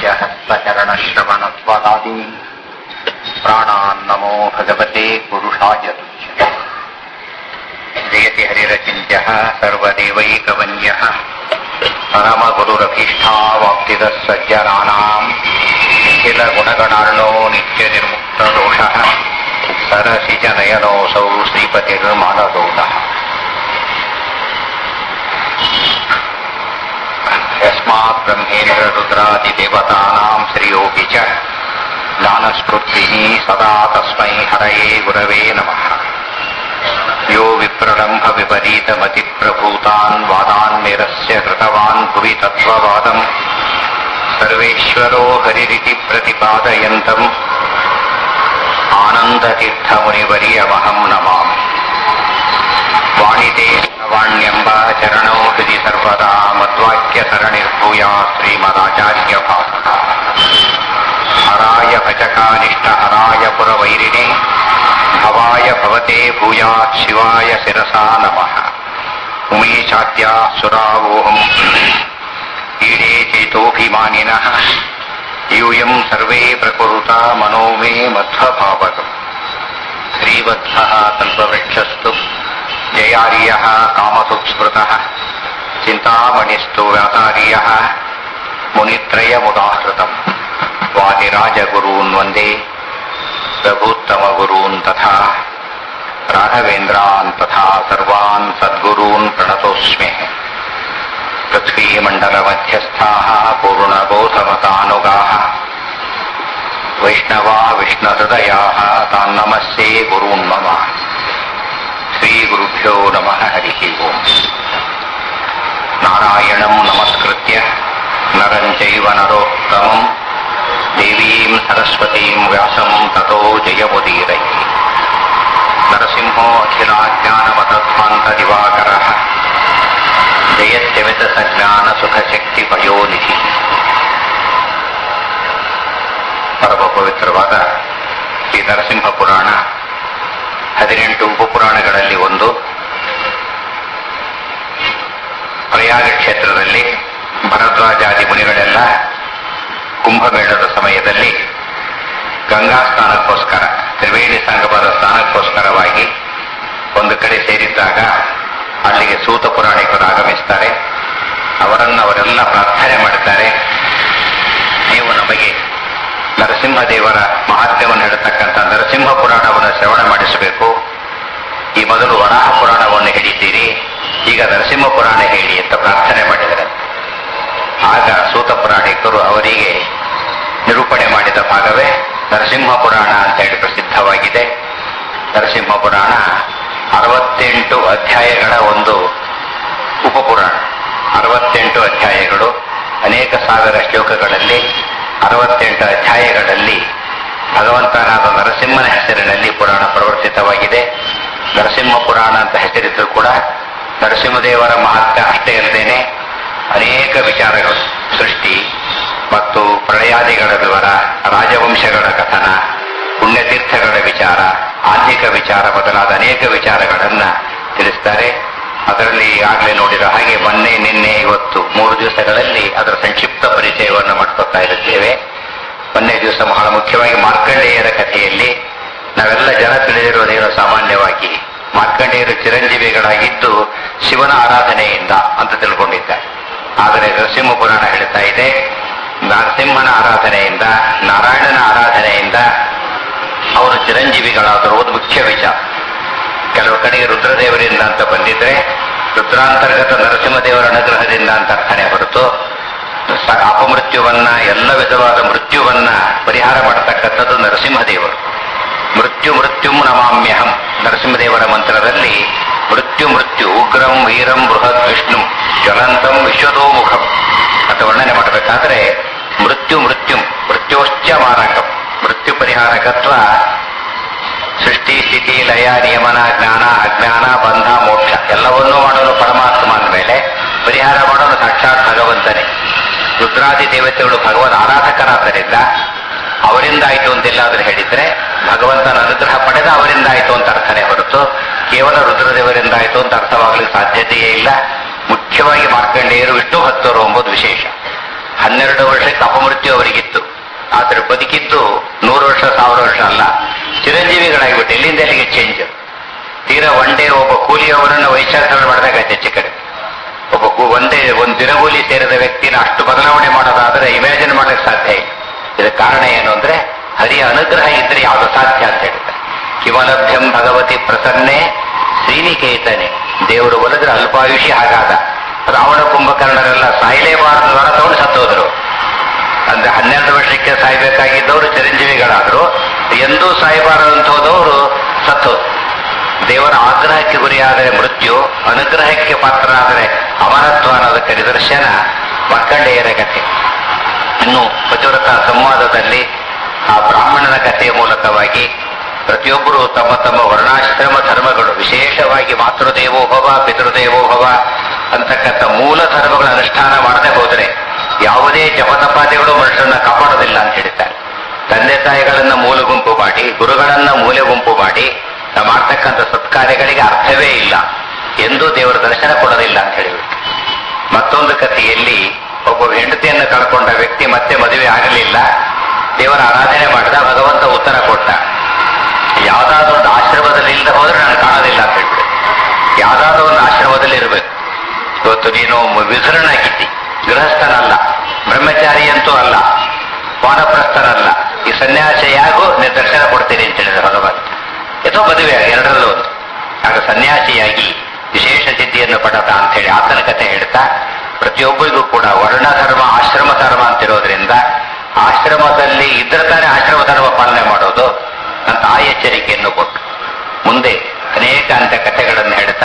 च हस्तचरणश्रवणत्वदादी प्राणान्नमो भगवते पुरुषाय तुभ्यम् जयति हरिरचिन्त्यः सर्वदेवैकवन्यः परमगुरुरभीष्टावाप्तिदः सज्जनानाम् निखिलगुणगणार्णो नित्यनिर्मुक्तदोषः सरसिजनयनोऽसौ श्रीपतिर्मानदोषः यस्मात् ब्रह्मेन्द्ररुद्रादिदेवतानाम् श्रियोऽपि च ज्ञानस्फूर्तिः सदा तस्मै हरये गुरवे नमः यो विप्रलम्भ विपरीतमतिप्रभूतान् वादान् निरस्य कृतवान् भुवि तत्त्ववादम् सर्वेश्वरो हरिरिति प्रतिपादयन्तम् आनन्दतीर्थमुनिवर्यमहम् नमामि वाणिते वाण्यम्ब चरणौ हृदि सर्वदा मद्वाक्यसरणिर्भूया श्रीमदाचार्यभासता हराय भजकानिष्टहराय पुरवैरिणे भवाय भवते भूयात् शिवाय शिरसा नमः उमेशाद्या सुरावोऽहम् ईडे चेतोऽभिमानिनः यूयम् सर्वे प्रकुरुता मनो मे मध्वभावकम् श्रीवत्सः कल्पवृक्षस्तु जयार्यः कामसुस्मृतः चिन्तामणिस्तु व्यातार्यः मुनित्रयमुदाहृतम् वादिराजगुरून् वन्दे प्रभूत्तमगुरून् तथा राघवेन्द्रान् तथा सर्वान् सद्गुरून् प्रणतोऽस्मि पृथ्वीमण्डलमध्यस्थाः पूर्णबोधमतानुगाः वैष्णवा विष्णुहृदयाः तान् नमस्ये गुरून् मम श्रीगुरुभ्यो नमः हरिः ओम् नारायणम् नमस्कृत्य नरम् चैव नरोत्तमम् देवीम् सरस्वतीम् व्यासम् ततो जयमुदीरैः नरसिंहो अखिलाज्ञानमतध्वान्तदिवाकरः ಜಯತ್ಯಮಿತಸಜ್ಞಾನಸುಖಶಕ್ತಿಪಯೋನಿಧಿ ಪರಮ ಪವಿತ್ರವಾದ ಈ ನರಸಿಂಹ ಪುರಾಣ ಹದಿನೆಂಟು ಉಪಪುರಾಣಗಳಲ್ಲಿ ಒಂದು ಪ್ರಯಾಗ ಕ್ಷೇತ್ರದಲ್ಲಿ ಭರದ್ವಾಜಾದಿ ಮುನಿಗಳೆಲ್ಲ ಕುಂಭಮೇಳದ ಸಮಯದಲ್ಲಿ ಗಂಗಾ ಸ್ನಾನಕ್ಕೋಸ್ಕರ ತ್ರಿವೇಣಿ ಸಂಗಮದ ಸ್ನಾನಕ್ಕೋಸ್ಕರವಾಗಿ ಒಂದು ಕಡೆ ಸೇರಿದ್ದಾಗ ಅಲ್ಲಿಗೆ ಸೂತ ಪುರಾಣಿಕರು ಆಗಮಿಸ್ತಾರೆ ಅವರನ್ನು ಅವರೆಲ್ಲ ಪ್ರಾರ್ಥನೆ ಮಾಡುತ್ತಾರೆ ನೀವು ನಮಗೆ ನರಸಿಂಹದೇವರ ಮಹಾತ್ಮ್ಯವನ್ನು ಹೇಳತಕ್ಕಂಥ ನರಸಿಂಹ ಪುರಾಣವನ್ನು ಶ್ರವಣ ಮಾಡಿಸಬೇಕು ಈ ಮೊದಲು ವರಾಹ ಪುರಾಣವನ್ನು ಹೇಳಿದ್ದೀರಿ ಈಗ ನರಸಿಂಹ ಪುರಾಣ ಹೇಳಿ ಅಂತ ಪ್ರಾರ್ಥನೆ ಮಾಡಿದರೆ ಆಗ ಸೂತ ಪುರಾಣಿಕರು ಅವರಿಗೆ ನಿರೂಪಣೆ ಮಾಡಿದ ಭಾಗವೇ ನರಸಿಂಹ ಪುರಾಣ ಅಂತ ಹೇಳಿ ಪ್ರಸಿದ್ಧವಾಗಿದೆ ನರಸಿಂಹ ಪುರಾಣ ಅರವತ್ತೆಂಟು ಅಧ್ಯಾಯಗಳ ಒಂದು ಉಪಪುರಾಣ ಅರವತ್ತೆಂಟು ಅಧ್ಯಾಯಗಳು ಅನೇಕ ಸಾವಿರ ಶ್ಲೋಕಗಳಲ್ಲಿ ಅರವತ್ತೆಂಟು ಅಧ್ಯಾಯಗಳಲ್ಲಿ ಭಗವಂತನಾದ ನರಸಿಂಹನ ಹೆಸರಿನಲ್ಲಿ ಪುರಾಣ ಪ್ರವರ್ತಿತವಾಗಿದೆ ನರಸಿಂಹ ಪುರಾಣ ಅಂತ ಹೆಸರಿದ್ದು ಕೂಡ ನರಸಿಂಹದೇವರ ಮಹತ್ವ ಅಷ್ಟೇ ಅಲ್ಲದೇನೆ ಅನೇಕ ವಿಚಾರಗಳು ಸೃಷ್ಟಿ ಮತ್ತು ಪ್ರಳಯಾದಿಗಳ ವಿವರ ರಾಜವಂಶಗಳ ಕಥನ ಪುಣ್ಯತೀರ್ಥಗಳ ವಿಚಾರ ಆರ್ಥಿಕ ವಿಚಾರ ಮೊದಲಾದ ಅನೇಕ ವಿಚಾರಗಳನ್ನ ತಿಳಿಸ್ತಾರೆ ಅದರಲ್ಲಿ ಈಗಾಗಲೇ ನೋಡಿರೋ ಹಾಗೆ ಮೊನ್ನೆ ನಿನ್ನೆ ಇವತ್ತು ಮೂರು ದಿವಸಗಳಲ್ಲಿ ಅದರ ಸಂಕ್ಷಿಪ್ತ ಪರಿಚಯವನ್ನು ಮಾಡ್ಕೊತಾ ಇರುತ್ತೇವೆ ಮೊನ್ನೆ ದಿವಸ ಬಹಳ ಮುಖ್ಯವಾಗಿ ಮಾರ್ಕಂಡೇಯರ ಕಥೆಯಲ್ಲಿ ನಾವೆಲ್ಲ ಜನ ತಿಳಿದಿರೋದೇನೋ ಸಾಮಾನ್ಯವಾಗಿ ಮಾರ್ಕಂಡೇಯರು ಚಿರಂಜೀವಿಗಳಾಗಿದ್ದು ಶಿವನ ಆರಾಧನೆಯಿಂದ ಅಂತ ತಿಳ್ಕೊಂಡಿದ್ದಾರೆ ಆದರೆ ನರಸಿಂಹ ಪುರಾಣ ಹೇಳ್ತಾ ಇದೆ ನರಸಿಂಹನ ಆರಾಧನೆಯಿಂದ ನಾರಾಯಣನ ಆರಾಧನೆಯಿಂದ ಅವರು ಚಿರಂಜೀವಿಗಳಾದರು ಒಂದು ಮುಖ್ಯ ವಿಚಾರ ಕೆಲವು ಕಡೆಗೆ ರುದ್ರದೇವರಿಂದ ಅಂತ ಬಂದಿದ್ರೆ ರುದ್ರಾಂತರ್ಗತ ನರಸಿಂಹದೇವರ ಅನುಗ್ರಹದಿಂದ ಅಂತ ಅರ್ಥನೆ ಹೊರತು ಅಪಮೃತ್ಯುವನ್ನ ಎಲ್ಲ ವಿಧವಾದ ಮೃತ್ಯುವನ್ನ ಪರಿಹಾರ ಮಾಡತಕ್ಕಂಥದ್ದು ನರಸಿಂಹದೇವರು ಮೃತ್ಯು ಮೃತ್ಯುಂ ನಮಾಮ್ಯಹಂ ನರಸಿಂಹದೇವರ ಮಂತ್ರದಲ್ಲಿ ಮೃತ್ಯು ಮೃತ್ಯು ಉಗ್ರಂ ವೀರಂ ಬೃಹತ್ ವಿಷ್ಣು ಜ್ವಲಂತಂ ವಿಶ್ವದೋಮುಖಂ ಅಂತ ವರ್ಣನೆ ಮಾಡಬೇಕಾದ್ರೆ ಮೃತ್ಯು ಮೃತ್ಯು ಮೃತ್ಯೋಶ್ಚ ಮಾರಕಂ ಮೃತ್ಯು ಪರಿಹಾರಕತ್ವ ಸೃಷ್ಟಿ ಸ್ಥಿತಿ ಲಯ ನಿಯಮನ ಜ್ಞಾನ ಅಜ್ಞಾನ ಬಂಧ ಮೋಕ್ಷ ಎಲ್ಲವನ್ನೂ ಮಾಡಲು ಪರಮಾತ್ಮ ಮೇಲೆ ಪರಿಹಾರ ಮಾಡಲು ಸಾಕ್ಷಾತ್ ಭಗವಂತನೇ ರುದ್ರಾದಿ ದೇವತೆಗಳು ಭಗವದ್ ಆರಾಧಕರಾದ್ದರಿಂದ ಅವರಿಂದ ಆಯಿತು ಅಂತೆಲ್ಲಾದ್ರೂ ಹೇಳಿದ್ರೆ ಭಗವಂತನ ಅನುಗ್ರಹ ಪಡೆದ ಅವರಿಂದ ಆಯಿತು ಅಂತ ಅರ್ಥನೇ ಹೊರತು ಕೇವಲ ರುದ್ರದೇವರಿಂದ ಆಯಿತು ಅಂತ ಅರ್ಥವಾಗಲಿಕ್ಕೆ ಸಾಧ್ಯತೆಯೇ ಇಲ್ಲ ಮುಖ್ಯವಾಗಿ ಮಾರ್ಕಂಡೇಯರು ವಿಷ್ಣು ಭಕ್ತರು ಎಂಬುದು ವಿಶೇಷ ಹನ್ನೆರಡು ವರ್ಷಕ್ಕೆ ಅಪಮೃತ್ಯು ಅವರಿಗಿತ್ತು ಆದ್ರೆ ಬದುಕಿದ್ದು ನೂರು ವರ್ಷ ಸಾವಿರ ವರ್ಷ ಅಲ್ಲ ಚಿರಂಜೀವಿಗಳಾಗಿಬಿಟ್ಟು ಎಲ್ಲಿಂದ ಎಲ್ಲಿಗೆ ಚೇಂಜ್ ತೀರಾ ಒಂದೇ ಒಬ್ಬ ಕೂಲಿಯವರನ್ನು ವೈಶಾಖರಣೆ ಮಾಡಿದಾಗ ಹೆಚ್ಚು ಕಡೆ ಒಬ್ಬ ಕೂ- ಒಂದೇ ಒಂದು ದಿನಗೂಲಿ ಸೇರಿದ ವ್ಯಕ್ತಿನ ಅಷ್ಟು ಬದಲಾವಣೆ ಮಾಡೋದಾದ್ರೆ ಇಮ್ಯಾಜಿನ್ ಮಾಡಲಿಕ್ಕೆ ಸಾಧ್ಯ ಇಲ್ಲ ಇದಕ್ಕೆ ಕಾರಣ ಏನು ಅಂದ್ರೆ ಹರಿಯ ಅನುಗ್ರಹ ಇದ್ರೆ ಯಾವುದು ಸಾಧ್ಯ ಅಂತ ಹೇಳ್ತಾರೆ ಕಿಮಲಭ್ಯಂ ಭಗವತಿ ಪ್ರಸನ್ನೆ ಶ್ರೀನಿಕೇತನೆ ದೇವರು ಒಲಿದ್ರೆ ಅಲ್ಪಾಯುಷಿ ಹಾಗಾದ ರಾವಣ ಕುಂಭಕರ್ಣರೆಲ್ಲ ಸಾಯಲೇಬಾರದು ವರ ತಗೊಂಡು ಸತ್ತೋದ್ರು ಅಂದ್ರೆ ಹನ್ನೆರಡು ವರ್ಷಕ್ಕೆ ಸಾಯ್ಬೇಕಾಗಿದ್ದವರು ಚಿರಂಜೀವಿಗಳಾದ್ರು ಎಂದೂ ಸಾಯಬಾರದು ಅಂತ ಹೋದವರು ಸತ್ತೋದ್ರು ದೇವರ ಆಗ್ರಹಕ್ಕೆ ಗುರಿಯಾದರೆ ಮೃತ್ಯು ಅನುಗ್ರಹಕ್ಕೆ ಪಾತ್ರರಾದರೆ ಅಮರತ್ವ ಅನ್ನೋದಕ್ಕೆ ನಿದರ್ಶನ ಮಕ್ಕಂಡೆಯರ ಕಥೆ ಇನ್ನು ಪತಿವ್ರತ ಸಂವಾದದಲ್ಲಿ ಆ ಬ್ರಾಹ್ಮಣನ ಕಥೆಯ ಮೂಲಕವಾಗಿ ಪ್ರತಿಯೊಬ್ಬರು ತಮ್ಮ ತಮ್ಮ ವರ್ಣಾಶ್ರಮ ಧರ್ಮಗಳು ವಿಶೇಷವಾಗಿ ಮಾತೃದೇವೋಭವ ಪಿತೃದೇವೋಭವ ಅಂತಕ್ಕಂಥ ಮೂಲ ಧರ್ಮಗಳ ಅನುಷ್ಠಾನ ಮಾಡದೆ ಹೋದರೆ ಯಾವುದೇ ಜಪತಪಾದಿಗಳು ಮನುಷ್ಯರನ್ನ ಕಾಪಾಡೋದಿಲ್ಲ ಅಂತ ಹೇಳ್ತಾರೆ ತಂದೆ ತಾಯಿಗಳನ್ನ ಮೂಲ ಗುಂಪು ಮಾಡಿ ಗುರುಗಳನ್ನ ಮೂಲೆ ಗುಂಪು ಮಾಡಿ ನಾವು ಮಾಡ್ತಕ್ಕಂಥ ಸತ್ಕಾರ್ಯಗಳಿಗೆ ಅರ್ಥವೇ ಇಲ್ಲ ಎಂದೂ ದೇವರ ದರ್ಶನ ಕೊಡೋದಿಲ್ಲ ಅಂತ ಹೇಳಿಬಿಟ್ಟು ಮತ್ತೊಂದು ಕಥೆಯಲ್ಲಿ ಒಬ್ಬ ಹೆಂಡತಿಯನ್ನು ಕಳ್ಕೊಂಡ ವ್ಯಕ್ತಿ ಮತ್ತೆ ಮದುವೆ ಆಗಲಿಲ್ಲ ದೇವರ ಆರಾಧನೆ ಮಾಡಿದ ಭಗವಂತ ಉತ್ತರ ಕೊಟ್ಟ ಯಾವ್ದಾದ್ರು ಒಂದು ಆಶ್ರಮದಲ್ಲಿ ಇಲ್ಲದೆ ಹೋದ್ರೆ ನಾನು ಕಾಣೋದಿಲ್ಲ ಅಂತ ಹೇಳ್ಬಿಡು ಯಾವ್ದಾದ್ರು ಒಂದು ಆಶ್ರಮದಲ್ಲಿ ಇರಬೇಕು ಇವತ್ತು ನೀನು ವಿಧುರನಾಗಿದ್ದಿ ಗೃಹಸ್ಥನಲ್ಲ ಬ್ರಹ್ಮಚಾರಿ ಅಂತೂ ಅಲ್ಲ ವಾನಪ್ರಸ್ಥನಲ್ಲ ಈ ಸನ್ಯಾಸಿಯಾಗೂ ನೀನು ದರ್ಶನ ಕೊಡ್ತೀನಿ ಅಂತ ಹೇಳಿದ ಭಗವಂತ ಅಥವಾ ಮದುವೆ ಎರಡರಲ್ಲೂ ಒಂದು ಆಗ ಸನ್ಯಾಸಿಯಾಗಿ ವಿಶೇಷ ಸಿದ್ಧಿಯನ್ನು ಪಡತ ಅಂತ ಹೇಳಿ ಆತನ ಕಥೆ ಹೇಳ್ತಾ ಪ್ರತಿಯೊಬ್ಬರಿಗೂ ಕೂಡ ವರ್ಣ ಧರ್ಮ ಆಶ್ರಮ ಧರ್ಮ ಅಂತಿರೋದ್ರಿಂದ ಆಶ್ರಮದಲ್ಲಿ ಇದ್ರೆ ತಾನೇ ಆಶ್ರಮ ಧರ್ಮ ಪಾಲನೆ ಮಾಡೋದು ಅಂತ ಆ ಎಚ್ಚರಿಕೆಯನ್ನು ಕೊಟ್ಟು ಮುಂದೆ ಅನೇಕ ಅಂತ ಕಥೆಗಳನ್ನು ಹೇಳ್ತಾ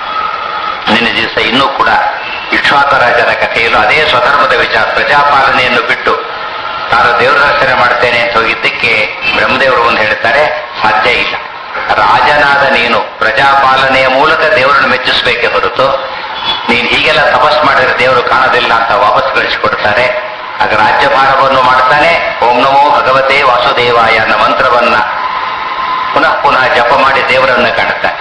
ನಿನ್ನೆ ದಿವಸ ಇನ್ನೂ ಕೂಡ ಇಕ್ಷ್ವಾಕ ರಾಜರ ಕಥೆಯಲ್ಲೂ ಅದೇ ಸ್ವಧರ್ಮದ ವಿಚಾರ ಪ್ರಜಾಪಾಲನೆಯನ್ನು ಬಿಟ್ಟು ತಾನು ದೇವರ ದರ್ಶನ ಮಾಡ್ತೇನೆ ಅಂತ ಹೋಗಿದ್ದಕ್ಕೆ ಬ್ರಹ್ಮದೇವರು ಒಂದು ಹೇಳ್ತಾರೆ ಸಾಧ್ಯ ಇಲ್ಲ ರಾಜನಾದ ನೀನು ಪ್ರಜಾಪಾಲನೆಯ ಮೂಲಕ ದೇವರನ್ನು ಮೆಚ್ಚಿಸಬೇಕೇ ಹೊರತು ನೀನು ಹೀಗೆಲ್ಲ ತಪಸ್ ಮಾಡಿದ್ರೆ ದೇವರು ಕಾಣೋದಿಲ್ಲ ಅಂತ ವಾಪಸ್ ಕಳಿಸಿಕೊಡ್ತಾರೆ ಆಗ ರಾಜ್ಯಭಾರವನ್ನು ಮಾಡ್ತಾನೆ ಓಂ ನಮೋ ಭಗವತೆ ವಾಸುದೇವಾಯ ಅನ್ನೋ ಮಂತ್ರವನ್ನ ಪುನಃ ಪುನಃ ಜಪ ಮಾಡಿ ದೇವರನ್ನ ಕಾಣುತ್ತಾನೆ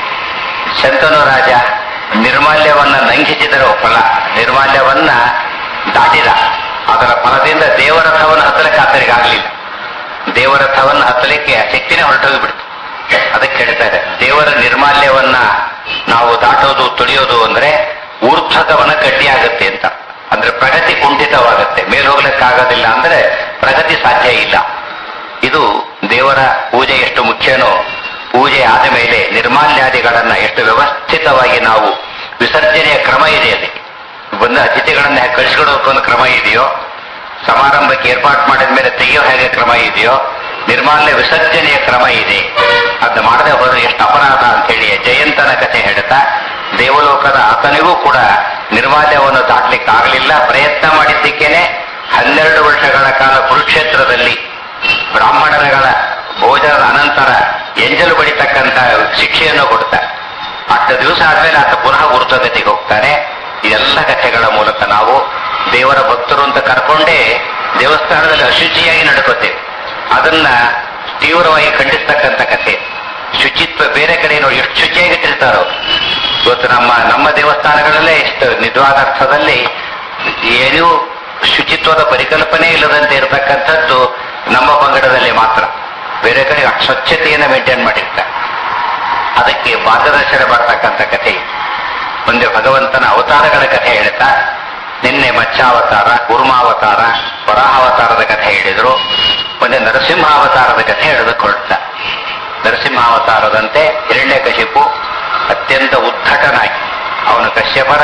ಶಂತನು ರಾಜ ನಿರ್ಮಾಲ್ಯವನ್ನ ಲಂಘಿಸಿದರು ಫಲ ನಿರ್ಮಾಲ್ಯವನ್ನ ದಾಟಿದ ಅದರ ಫಲದಿಂದ ದೇವರಥವನ್ನು ಹತ್ತಲಿಕ್ಕೆ ಆತನಿಗೆ ಆಗಲಿಲ್ಲ ದೇವರಥವನ್ನು ಹತ್ತಲಿಕ್ಕೆ ಆ ಶಕ್ತಿನೇ ಹೊರಟೋಗಿಬಿಡ್ತು ಅದಕ್ಕೆ ಹೇಳ್ತಾರೆ ದೇವರ ನಿರ್ಮಾಲ್ಯವನ್ನ ನಾವು ದಾಟೋದು ತುಳಿಯೋದು ಅಂದ್ರೆ ಊರ್ಧ್ವಗಮನ ಗಟ್ಟಿಯಾಗುತ್ತೆ ಅಂತ ಅಂದ್ರೆ ಪ್ರಗತಿ ಕುಂಠಿತವಾಗುತ್ತೆ ಮೇಲೆ ಹೋಗ್ಲಿಕ್ಕಾಗೋದಿಲ್ಲ ಅಂದ್ರೆ ಪ್ರಗತಿ ಸಾಧ್ಯ ಇಲ್ಲ ಇದು ದೇವರ ಪೂಜೆ ಎಷ್ಟು ಮುಖ್ಯನೋ ಪೂಜೆ ಆದ ಮೇಲೆ ನಿರ್ಮಾಲ್ಯಾದಿಗಳನ್ನ ಎಷ್ಟು ವ್ಯವಸ್ಥಿತವಾಗಿ ನಾವು ವಿಸರ್ಜನೆಯ ಕ್ರಮ ಇದೆ ಅಲ್ಲಿ ಬಂದ ಅತಿಥಿಗಳನ್ನ ಹೇಗೆ ಕಳಿಸ್ಕೊಡೋಕೆ ಒಂದು ಕ್ರಮ ಇದೆಯೋ ಸಮಾರಂಭಕ್ಕೆ ಏರ್ಪಾಟ್ ಮಾಡಿದ ಮೇಲೆ ತೆಗೆಯೋ ಹೇಗೆ ಕ್ರಮ ಇದೆಯೋ ನಿರ್ಮಾಲ್ಯ ವಿಸರ್ಜನೆಯ ಕ್ರಮ ಇದೆ ಅದು ಮಾಡದೆ ಹೋದ್ರೆ ಎಷ್ಟು ಅಪರಾಧ ಅಂತ ಹೇಳಿ ಜಯಂತನ ಕಥೆ ಹೇಳ್ತಾ ದೇವಲೋಕದ ಆತನಿಗೂ ಕೂಡ ನಿರ್ಮಾಲ್ಯವನ್ನು ದಾಟ್ಲಿಕ್ಕೆ ಆಗಲಿಲ್ಲ ಪ್ರಯತ್ನ ಮಾಡಿದ್ದಕ್ಕೇನೆ ಹನ್ನೆರಡು ವರ್ಷಗಳ ಕಾಲ ಕುರುಕ್ಷೇತ್ರದಲ್ಲಿ ಬ್ರಾಹ್ಮಣರುಗಳ ಭೋಜನದ ಅನಂತರ ಎಂಜಲು ಬಡಿತಕ್ಕಂತ ಶಿಕ್ಷೆಯನ್ನು ಕೊಡ್ತಾರೆ ಅಷ್ಟು ದಿವಸ ಆದ್ಮೇಲೆ ಆತ ಪುನಃ ಊರ್ಧ್ವಗತಿಗೆ ಹೋಗ್ತಾನೆ ಇದೆಲ್ಲ ಕಥೆಗಳ ಮೂಲಕ ನಾವು ದೇವರ ಭಕ್ತರು ಅಂತ ಕರ್ಕೊಂಡೇ ದೇವಸ್ಥಾನದಲ್ಲಿ ಅಶುಚಿಯಾಗಿ ನಡ್ಕೋತೇವೆ ಅದನ್ನ ತೀವ್ರವಾಗಿ ಖಂಡಿಸ್ತಕ್ಕಂಥ ಕಥೆ ಶುಚಿತ್ವ ಬೇರೆ ಕಡೆ ನೋಡಿ ಎಷ್ಟು ಶುಚಿಯಾಗಿ ಇಟ್ಟಿರ್ತಾರೋ ಇವತ್ತು ನಮ್ಮ ನಮ್ಮ ದೇವಸ್ಥಾನಗಳಲ್ಲೇ ಎಷ್ಟು ನಿಜವಾದ ಅರ್ಥದಲ್ಲಿ ಏನೂ ಶುಚಿತ್ವದ ಪರಿಕಲ್ಪನೆ ಇಲ್ಲದಂತೆ ಇರತಕ್ಕಂಥದ್ದು ನಮ್ಮ ಪಂಗಡದಲ್ಲಿ ಮಾತ್ರ ಬೇರೆ ಕಡೆ ಅಷ್ಟು ಸ್ವಚ್ಛತೆಯನ್ನು ಮೇಂಟೈನ್ ಮಾಡಿರ್ತಾರೆ ಅದಕ್ಕೆ ಮಾರ್ಗದರ್ಶನ ಬರ್ತಕ್ಕಂಥ ಕಥೆ ಮುಂದೆ ಭಗವಂತನ ಅವತಾರಗಳ ಕಥೆ ಹೇಳ್ತಾ ನಿನ್ನೆ ಮಚ್ಚಾವತಾರ ಕೂರ್ಮಾವತಾರ ವರಾಹಾವತಾರದ ಕಥೆ ಹೇಳಿದ್ರು ಮುಂದೆ ನರಸಿಂಹಾವತಾರದ ಕಥೆ ಹೇಳೋದಕ್ಕೆ ಹೊರಟ ನರಸಿಂಹಾವತಾರದಂತೆ ಹಿರಣ್ಯಕಶಿಪು ಅತ್ಯಂತ ಉದ್ಧಟನಾಗಿ ಅವನು ಕಶ್ಯಪರ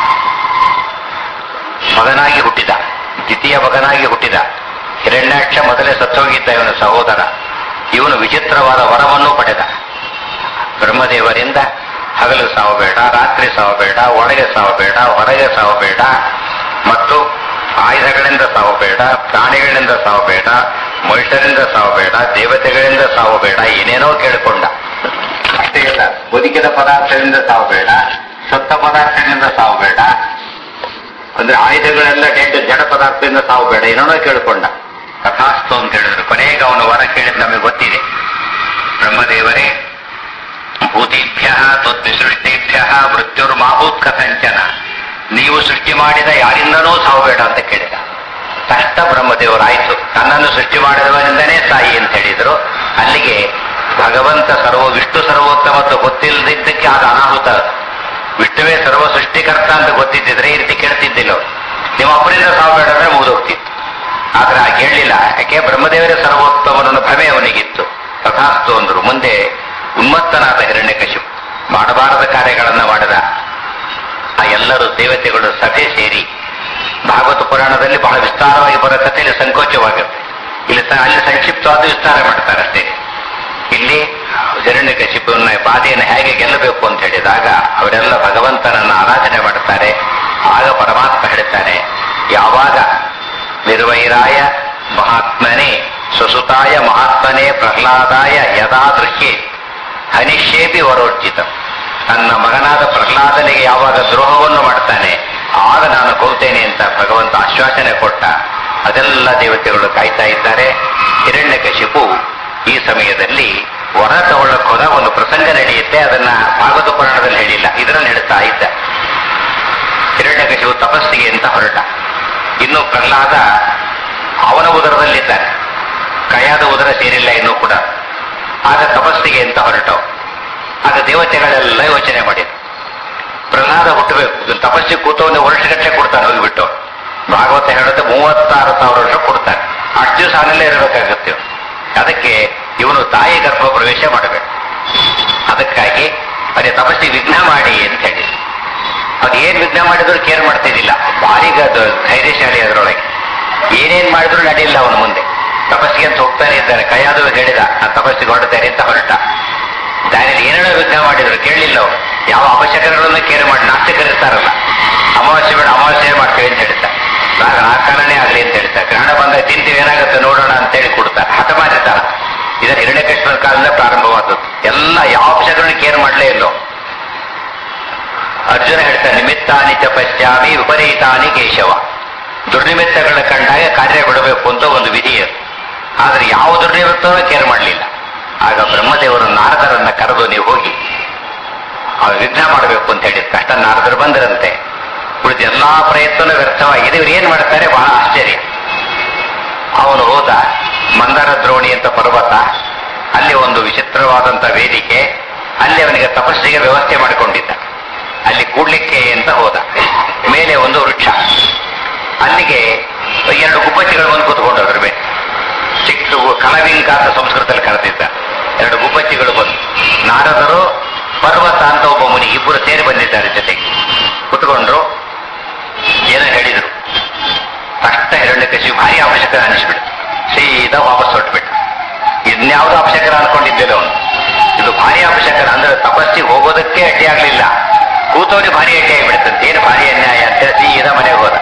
ಮಗನಾಗಿ ಹುಟ್ಟಿದ ದ್ವಿತೀಯ ಮಗನಾಗಿ ಹುಟ್ಟಿದ ಹಿರಣ್ಯಾಕ್ಷ ಮೊದಲೇ ಸತ್ತೋಗಿದ್ದ ಇವನ ಸಹೋದರ ಇವನು ವಿಚಿತ್ರವಾದ ವರವನ್ನು ಪಡೆದ ಬ್ರಹ್ಮದೇವರಿಂದ ಹಗಲು ಸಾವು ಬೇಡ ರಾತ್ರಿ ಸಾವು ಬೇಡ ಒಳಗೆ ಸಾವು ಬೇಡ ಹೊರಗೆ ಸಾವು ಬೇಡ ಮತ್ತು ಆಯುಧಗಳಿಂದ ಸಾವು ಬೇಡ ಪ್ರಾಣಿಗಳಿಂದ ಸಾವು ಬೇಡ ಮನುಷ್ಯರಿಂದ ಸಾವು ಬೇಡ ದೇವತೆಗಳಿಂದ ಸಾವು ಬೇಡ ಏನೇನೋ ಕೇಳಿಕೊಂಡ ಅಷ್ಟೇ ಇಲ್ಲ ಬದುಕಿದ ಪದಾರ್ಥದಿಂದ ಸಾವು ಬೇಡ ಸತ್ತ ಪದಾರ್ಥದಿಂದ ಸಾವು ಬೇಡ ಅಂದ್ರೆ ಆಯುಧಗಳೆಲ್ಲ ಡೆಡ್ ಜಡ ಪದಾರ್ಥದಿಂದ ಸಾವು ಬೇಡ ಏನೋ ಕೇಳಿಕೊಂಡ ಕಥಾಸ್ತು ಅಂತ ಹೇಳಿದ್ರು ಕೊನೆಗೆ ಅವನು ವರ ಕೇಳಿದ್ ನಮಗೆ ಗೊತ್ತಿದೆ ಬ್ರಹ್ಮದೇವರೇ ಭೂತಿಭ್ಯ ತ್ವದ್ವಿಸೃಷ್ಟೇಭ್ಯ ಮೃತ್ಯುರ್ಮಾಭೂತ್ ಕಥಂಚನ ನೀವು ಸೃಷ್ಟಿ ಮಾಡಿದ ಯಾರಿಂದನೂ ಸಾವು ಬೇಡ ಅಂತ ಕೇಳಿದ ತಕ್ಷಣ ಬ್ರಹ್ಮದೇವರಾಯ್ತು ತನ್ನನ್ನು ಸೃಷ್ಟಿ ಮಾಡಿದವನಿಂದನೇ ಸಾಯಿ ಅಂತ ಹೇಳಿದ್ರು ಅಲ್ಲಿಗೆ ಭಗವಂತ ಸರ್ವ ವಿಷ್ಣು ಸರ್ವೋತ್ತಮತ್ವ ಗೊತ್ತಿಲ್ಲದಿದ್ದಕ್ಕೆ ಆದ ಅನಾಹುತ ವಿಷ್ಣುವೇ ಸರ್ವ ಸೃಷ್ಟಿಕರ್ತ ಅಂತ ಗೊತ್ತಿದ್ದಿದ್ರೆ ಈ ರೀತಿ ಕೇಳ್ತಿದ್ದಿಲ್ಲ ಅವ್ರು. ನಿಮ್ಮ ಒಬ್ಬರಿಂದ ಸಾವು ಬೇಡ ಅಂದ್ರೆ ಮುಗಿದೋಗ್ತಿತ್ತು ಆದ್ರೆ ಆ ಕೇಳಲಿಲ್ಲ ಯಾಕೆ ಬ್ರಹ್ಮದೇವರೇ ಸರ್ವೋತ್ತಮನನ್ನು ಭ್ರಮೆ ಅವನಿಗಿತ್ತು ತಥಾಸ್ತು ಅಂದ್ರು ಮುಂದೆ ಉನ್ಮತ್ತನಾದ ಹಿರಣ್ಯಕಶಿಪು ಮಾಡಬಾರದ ಕಾರ್ಯಗಳನ್ನ ಮಾಡಿದ ಆ ಎಲ್ಲರೂ ದೇವತೆಗಳು ಸಭೆ ಸೇರಿ ಭಾಗವತ ಪುರಾಣದಲ್ಲಿ ಬಹಳ ವಿಸ್ತಾರವಾಗಿ ಬರೋ ಕಥೆಯಲ್ಲಿ ಸಂಕೋಚವಾಗುತ್ತೆ ಇಲ್ಲಿ ಸ- ಅಲ್ಲಿ ಸಂಕ್ಷಿಪ್ತವಾದ ವಿಸ್ತಾರ ಮಾಡ್ತಾರೆ ಅಷ್ಟೇ ಇಲ್ಲಿ ಹಿರಣ್ಯಕಶಿಪುವಿನ ಬಾಧೆಯನ್ನು ಹೇಗೆ ಗೆಲ್ಲಬೇಕು ಅಂತ ಹೇಳಿದಾಗ ಅವರೆಲ್ಲ ಭಗವಂತನನ್ನು ಆರಾಧನೆ ಮಾಡುತ್ತಾರೆ ಆಗ ಪರಮಾತ್ಮ ಹೇಳ್ತಾನೆ ಯಾವಾಗ ನಿರ್ವೈರಾಯ ಮಹಾತ್ಮನೇ ಸ್ವಸುತಾಯ ಮಹಾತ್ಮನೇ ಪ್ರಹ್ಲಾದಾಯ ಯದಾ ದೃಶ್ಯೇ ಹನಿಷೇಪಿ ವರೋರ್ಜಿತ ತನ್ನ ಮಗನಾದ ಪ್ರಹ್ಲಾದನಿಗೆ ಯಾವಾಗ ದ್ರೋಹವನ್ನು ಮಾಡ್ತಾನೆ ಆಗ ನಾನು ಕೊಲ್ತೇನೆ ಅಂತ ಭಗವಂತ ಆಶ್ವಾಸನೆ ಕೊಟ್ಟ ಅದೆಲ್ಲ ದೇವತೆಗಳು ಕಾಯ್ತಾ ಇದ್ದಾರೆ ಹಿರಣ್ಯಕಶಿಪು ಈ ಸಮಯದಲ್ಲಿ ವರ ತಗೊಳ್ಳಕ್ ಹೋದ ಒಂದು ಪ್ರಸಂಗ ನಡೆಯುತ್ತೆ ಅದನ್ನ ಭಾಗವತ ಪುರಾಣದಲ್ಲಿ ಹೇಳಿಲ್ಲ ಇದರಲ್ಲಿ ಹೇಳ್ತಾ ಇದ್ದ ಹಿರಣ್ಯಕಶಿಪು ತಪಸ್ಸಿಗೆ ಅಂತ ಹೊರಟ ಇನ್ನು ಪ್ರಹ್ಲಾದ ಅವನ ಉದರದಲ್ಲಿದ್ದಾನೆ ಕಯಾದ ಉದರ ಸೇರಿಲ್ಲ ಇನ್ನೂ ಕೂಡ ಆಗ ತಪಸ್ಸಿಗೆ ಅಂತ ಹೊರಟವು ಆಗ ದೇವತೆಗಳೆಲ್ಲ ಯೋಚನೆ ಮಾಡಿದ್ರು ಪ್ರಹ್ಲಾದ ಹುಟ್ಟಬೇಕು ಇವನು ತಪಸ್ಸಿಗೆ ಕೂತವನು ವರ್ಷಗಟ್ಟಲೆ ಕೊಡ್ತಾನೆ ಹೋಗಿಬಿಟ್ಟು ಭಾಗವತ ಹೇಳುತ್ತೆ ಮೂವತ್ತಾರು ಸಾವಿರ ವರ್ಷ ಕೊಡ್ತಾನೆ ಅಷ್ಟು ದಿವಸ ಅಲ್ಲೇ ಇರಬೇಕಾಗತ್ತೆ ಇವ್ನು. ಅದಕ್ಕೆ ಇವನು ತಾಯಿ ಗರ್ಭ ಪ್ರವೇಶ ಮಾಡಬೇಕು ಅದಕ್ಕಾಗಿ ಅದೇ ತಪಸ್ಸಿಗೆ ವಿಘ್ನ ಮಾಡಿ ಅಂತ ಹೇಳಿ ಅದು ಏನ್ ವಿಘ್ನ ಮಾಡಿದ್ರು ಕೇರ್ ಮಾಡ್ತಿದ್ದಿಲ್ಲ ಭಾರಿ ಗ- ಧೈರ್ಯಶಾಲಿ ಅದರೊಳಗೆ ಏನೇನ್ ಮಾಡಿದ್ರು ನಡೆಯಿಲ್ಲ ಅವನು ಮುಂದೆ ತಪಸ್ಸಿಗೆ ಅಂತ ಹೋಗ್ತಾನೆ ಇದ್ದಾನೆ ಕೈಯಾದು ಹೇಳಿದ ನಾನು ತಪಸ್ಸಿಗೆ ಹೊರಡ್ತೇನೆ ಅಂತ ಹೊರಟ ದಾರಿಯಲ್ಲಿ ಏನೇನೋ ವಿಘ್ನ ಮಾಡಿದ್ರು ಕೇಳಲಿಲ್ಲ ಅವರು ಯಾವ ಅವಶ್ಯಕತೆಗಳನ್ನು ಕೇರ್ ಮಾಡಿ ನಾಸ್ತಿಕರು ಇರ್ತಾರಲ್ಲ ಅಮಾವಾಸ್ಯೆ ಬೇಡ ಅಮಾವಾಸ್ಯೆ ಮಾಡ್ತೇವೆ ಅಂತ ಹೇಳ್ತಾರೆ ಆಗ ನಾಲ್ಕಾರನೇ ಆಗ್ಲಿ ಅಂತ ಹೇಳ್ತಾರೆ ಗ್ರಹಣ ಬಂದಾಗ ತಿಂತೀವಿ ಏನಾಗುತ್ತೆ ನೋಡೋಣ ಅಂತೇಳಿ ಕೊಡ್ತಾರೆ ಹಠ ಮಾಡಿರ್ತಾರ ಇದರ ಹಿರಣ್ಯಕೃಷ್ಣನ ಕಾಲದಿಂದ ಪ್ರಾರಂಭವಾದದ್ದು ಎಲ್ಲ ಯಾವ ಅಂಶಗಳನ್ನು ಕೇರ್ ಮಾಡಲೇ ಇಲ್ಲೋ ಅರ್ಜುನ ಹೇಳ್ತಾನೆ ನಿಮಿತ್ತಾನಿ ಚ ಪಶ್ಚಾಮಿ ವಿಪರೀತಾನಿ ಕೇಶವ ದುರ್ನಿಮಿತ್ತಗಳ ಕಂಡಾಗ ಕಾರ್ಯ ಬಿಡಬೇಕು ಅಂತ ಒಂದು ವಿಧಿ ಅದು ಆದ್ರೆ ಯಾವ ದುರ್ನಿಮಿತ್ತವೂ ಕೇರ್ ಮಾಡಲಿಲ್ಲ ಆಗ ಬ್ರಹ್ಮದೇವರು ನಾರದರನ್ನ ಕರೆದು ನೀವು ಹೋಗಿ ಅವ್ರು ವಿಘ್ನ ಮಾಡಬೇಕು ಅಂತ ಹೇಳಿದ ಕಷ್ಟ ನಾರದರು ಬಂದರಂತೆ ಉಳಿದ ಎಲ್ಲಾ ಪ್ರಯತ್ನ ವ್ಯರ್ಥವಾಗಿದೆ ಇವ್ರು ಏನ್ ಮಾಡ್ತಾರೆ ಬಹಳ ಆಶ್ಚರ್ಯ ಅವನು ಹೋದ ಮಂದಾರ ದ್ರೋಣಿ ಅಂತ ಪರ್ವತ ಅಲ್ಲಿ ಒಂದು ವಿಚಿತ್ರವಾದಂತ ವೇದಿಕೆ ಅಲ್ಲಿ ಅವನಿಗೆ ತಪಸ್ಸಿಗೆ ವ್ಯವಸ್ಥೆ ಮಾಡಿಕೊಂಡಿದ್ದ ಅಲ್ಲಿ ಕೂಡ್ಲಿಕ್ಕೆ ಅಂತ ಹೋದ ಮೇಲೆ ಒಂದು ವೃಕ್ಷ ಅಲ್ಲಿಗೆ ಎರಡು ಗುಬ್ಬಚ್ಚಿಗಳು ಬಂದು ಕೂತ್ಕೊಂಡು ಅದ್ರ ಮೇಲೆ ಚಿಕ್ಕ ಕಲವಿಂಕ ಅಂತ ಸಂಸ್ಕೃತದಲ್ಲಿ ಕರೆದಿದ್ದ ಎರಡು ಗುಬ್ಬಚ್ಚಿಗಳು ಬಂದು ನಾರದರು ಪರ್ವತ ಅಂತ ಒಬ್ಬ ಮುನಿ ಇಬ್ಬರು ಸೇರಿ ಬಂದಿದ್ದಾರೆ ಜೊತೆಗೆ ಕುತ್ಕೊಂಡ್ರು ಏನೋ ಹೇಳಿದರು ಅಷ್ಟ ಹಿರಣ್ಯಕಶಿ ಭಾರಿ ಅವಶ್ಯಕ ಅನಿಸ್ಬಿಟ್ಟು ಸೀದಾ ವಾಪಸ್ ಹೊರಟ್ಬಿಟ್ಟು ಇನ್ಯಾವುದೋ ಅವಶ್ಯಕರ ಅನ್ಕೊಂಡಿದ್ದೇನೆ ಅವನು ಇದು ಭಾರಿ ಅವಶ್ಯಕರ ಅಂದ್ರೆ ತಪಸ್ಸಿಗೆ ಹೋಗೋದಕ್ಕೆ ಅಡ್ಡಿ ಆಗ್ಲಿಲ್ಲ ಕೂತವನಿಗೆ ಭಾರಿ ಅಡ್ಡಿ ಆಗಿಬಿಡುತ್ತಂತೆ ಏನು ಭಾರಿ ಅನ್ಯಾಯ ಅಂತೇಳಿ ಸೀದಾ ಮನೆಗೆ ಹೋದ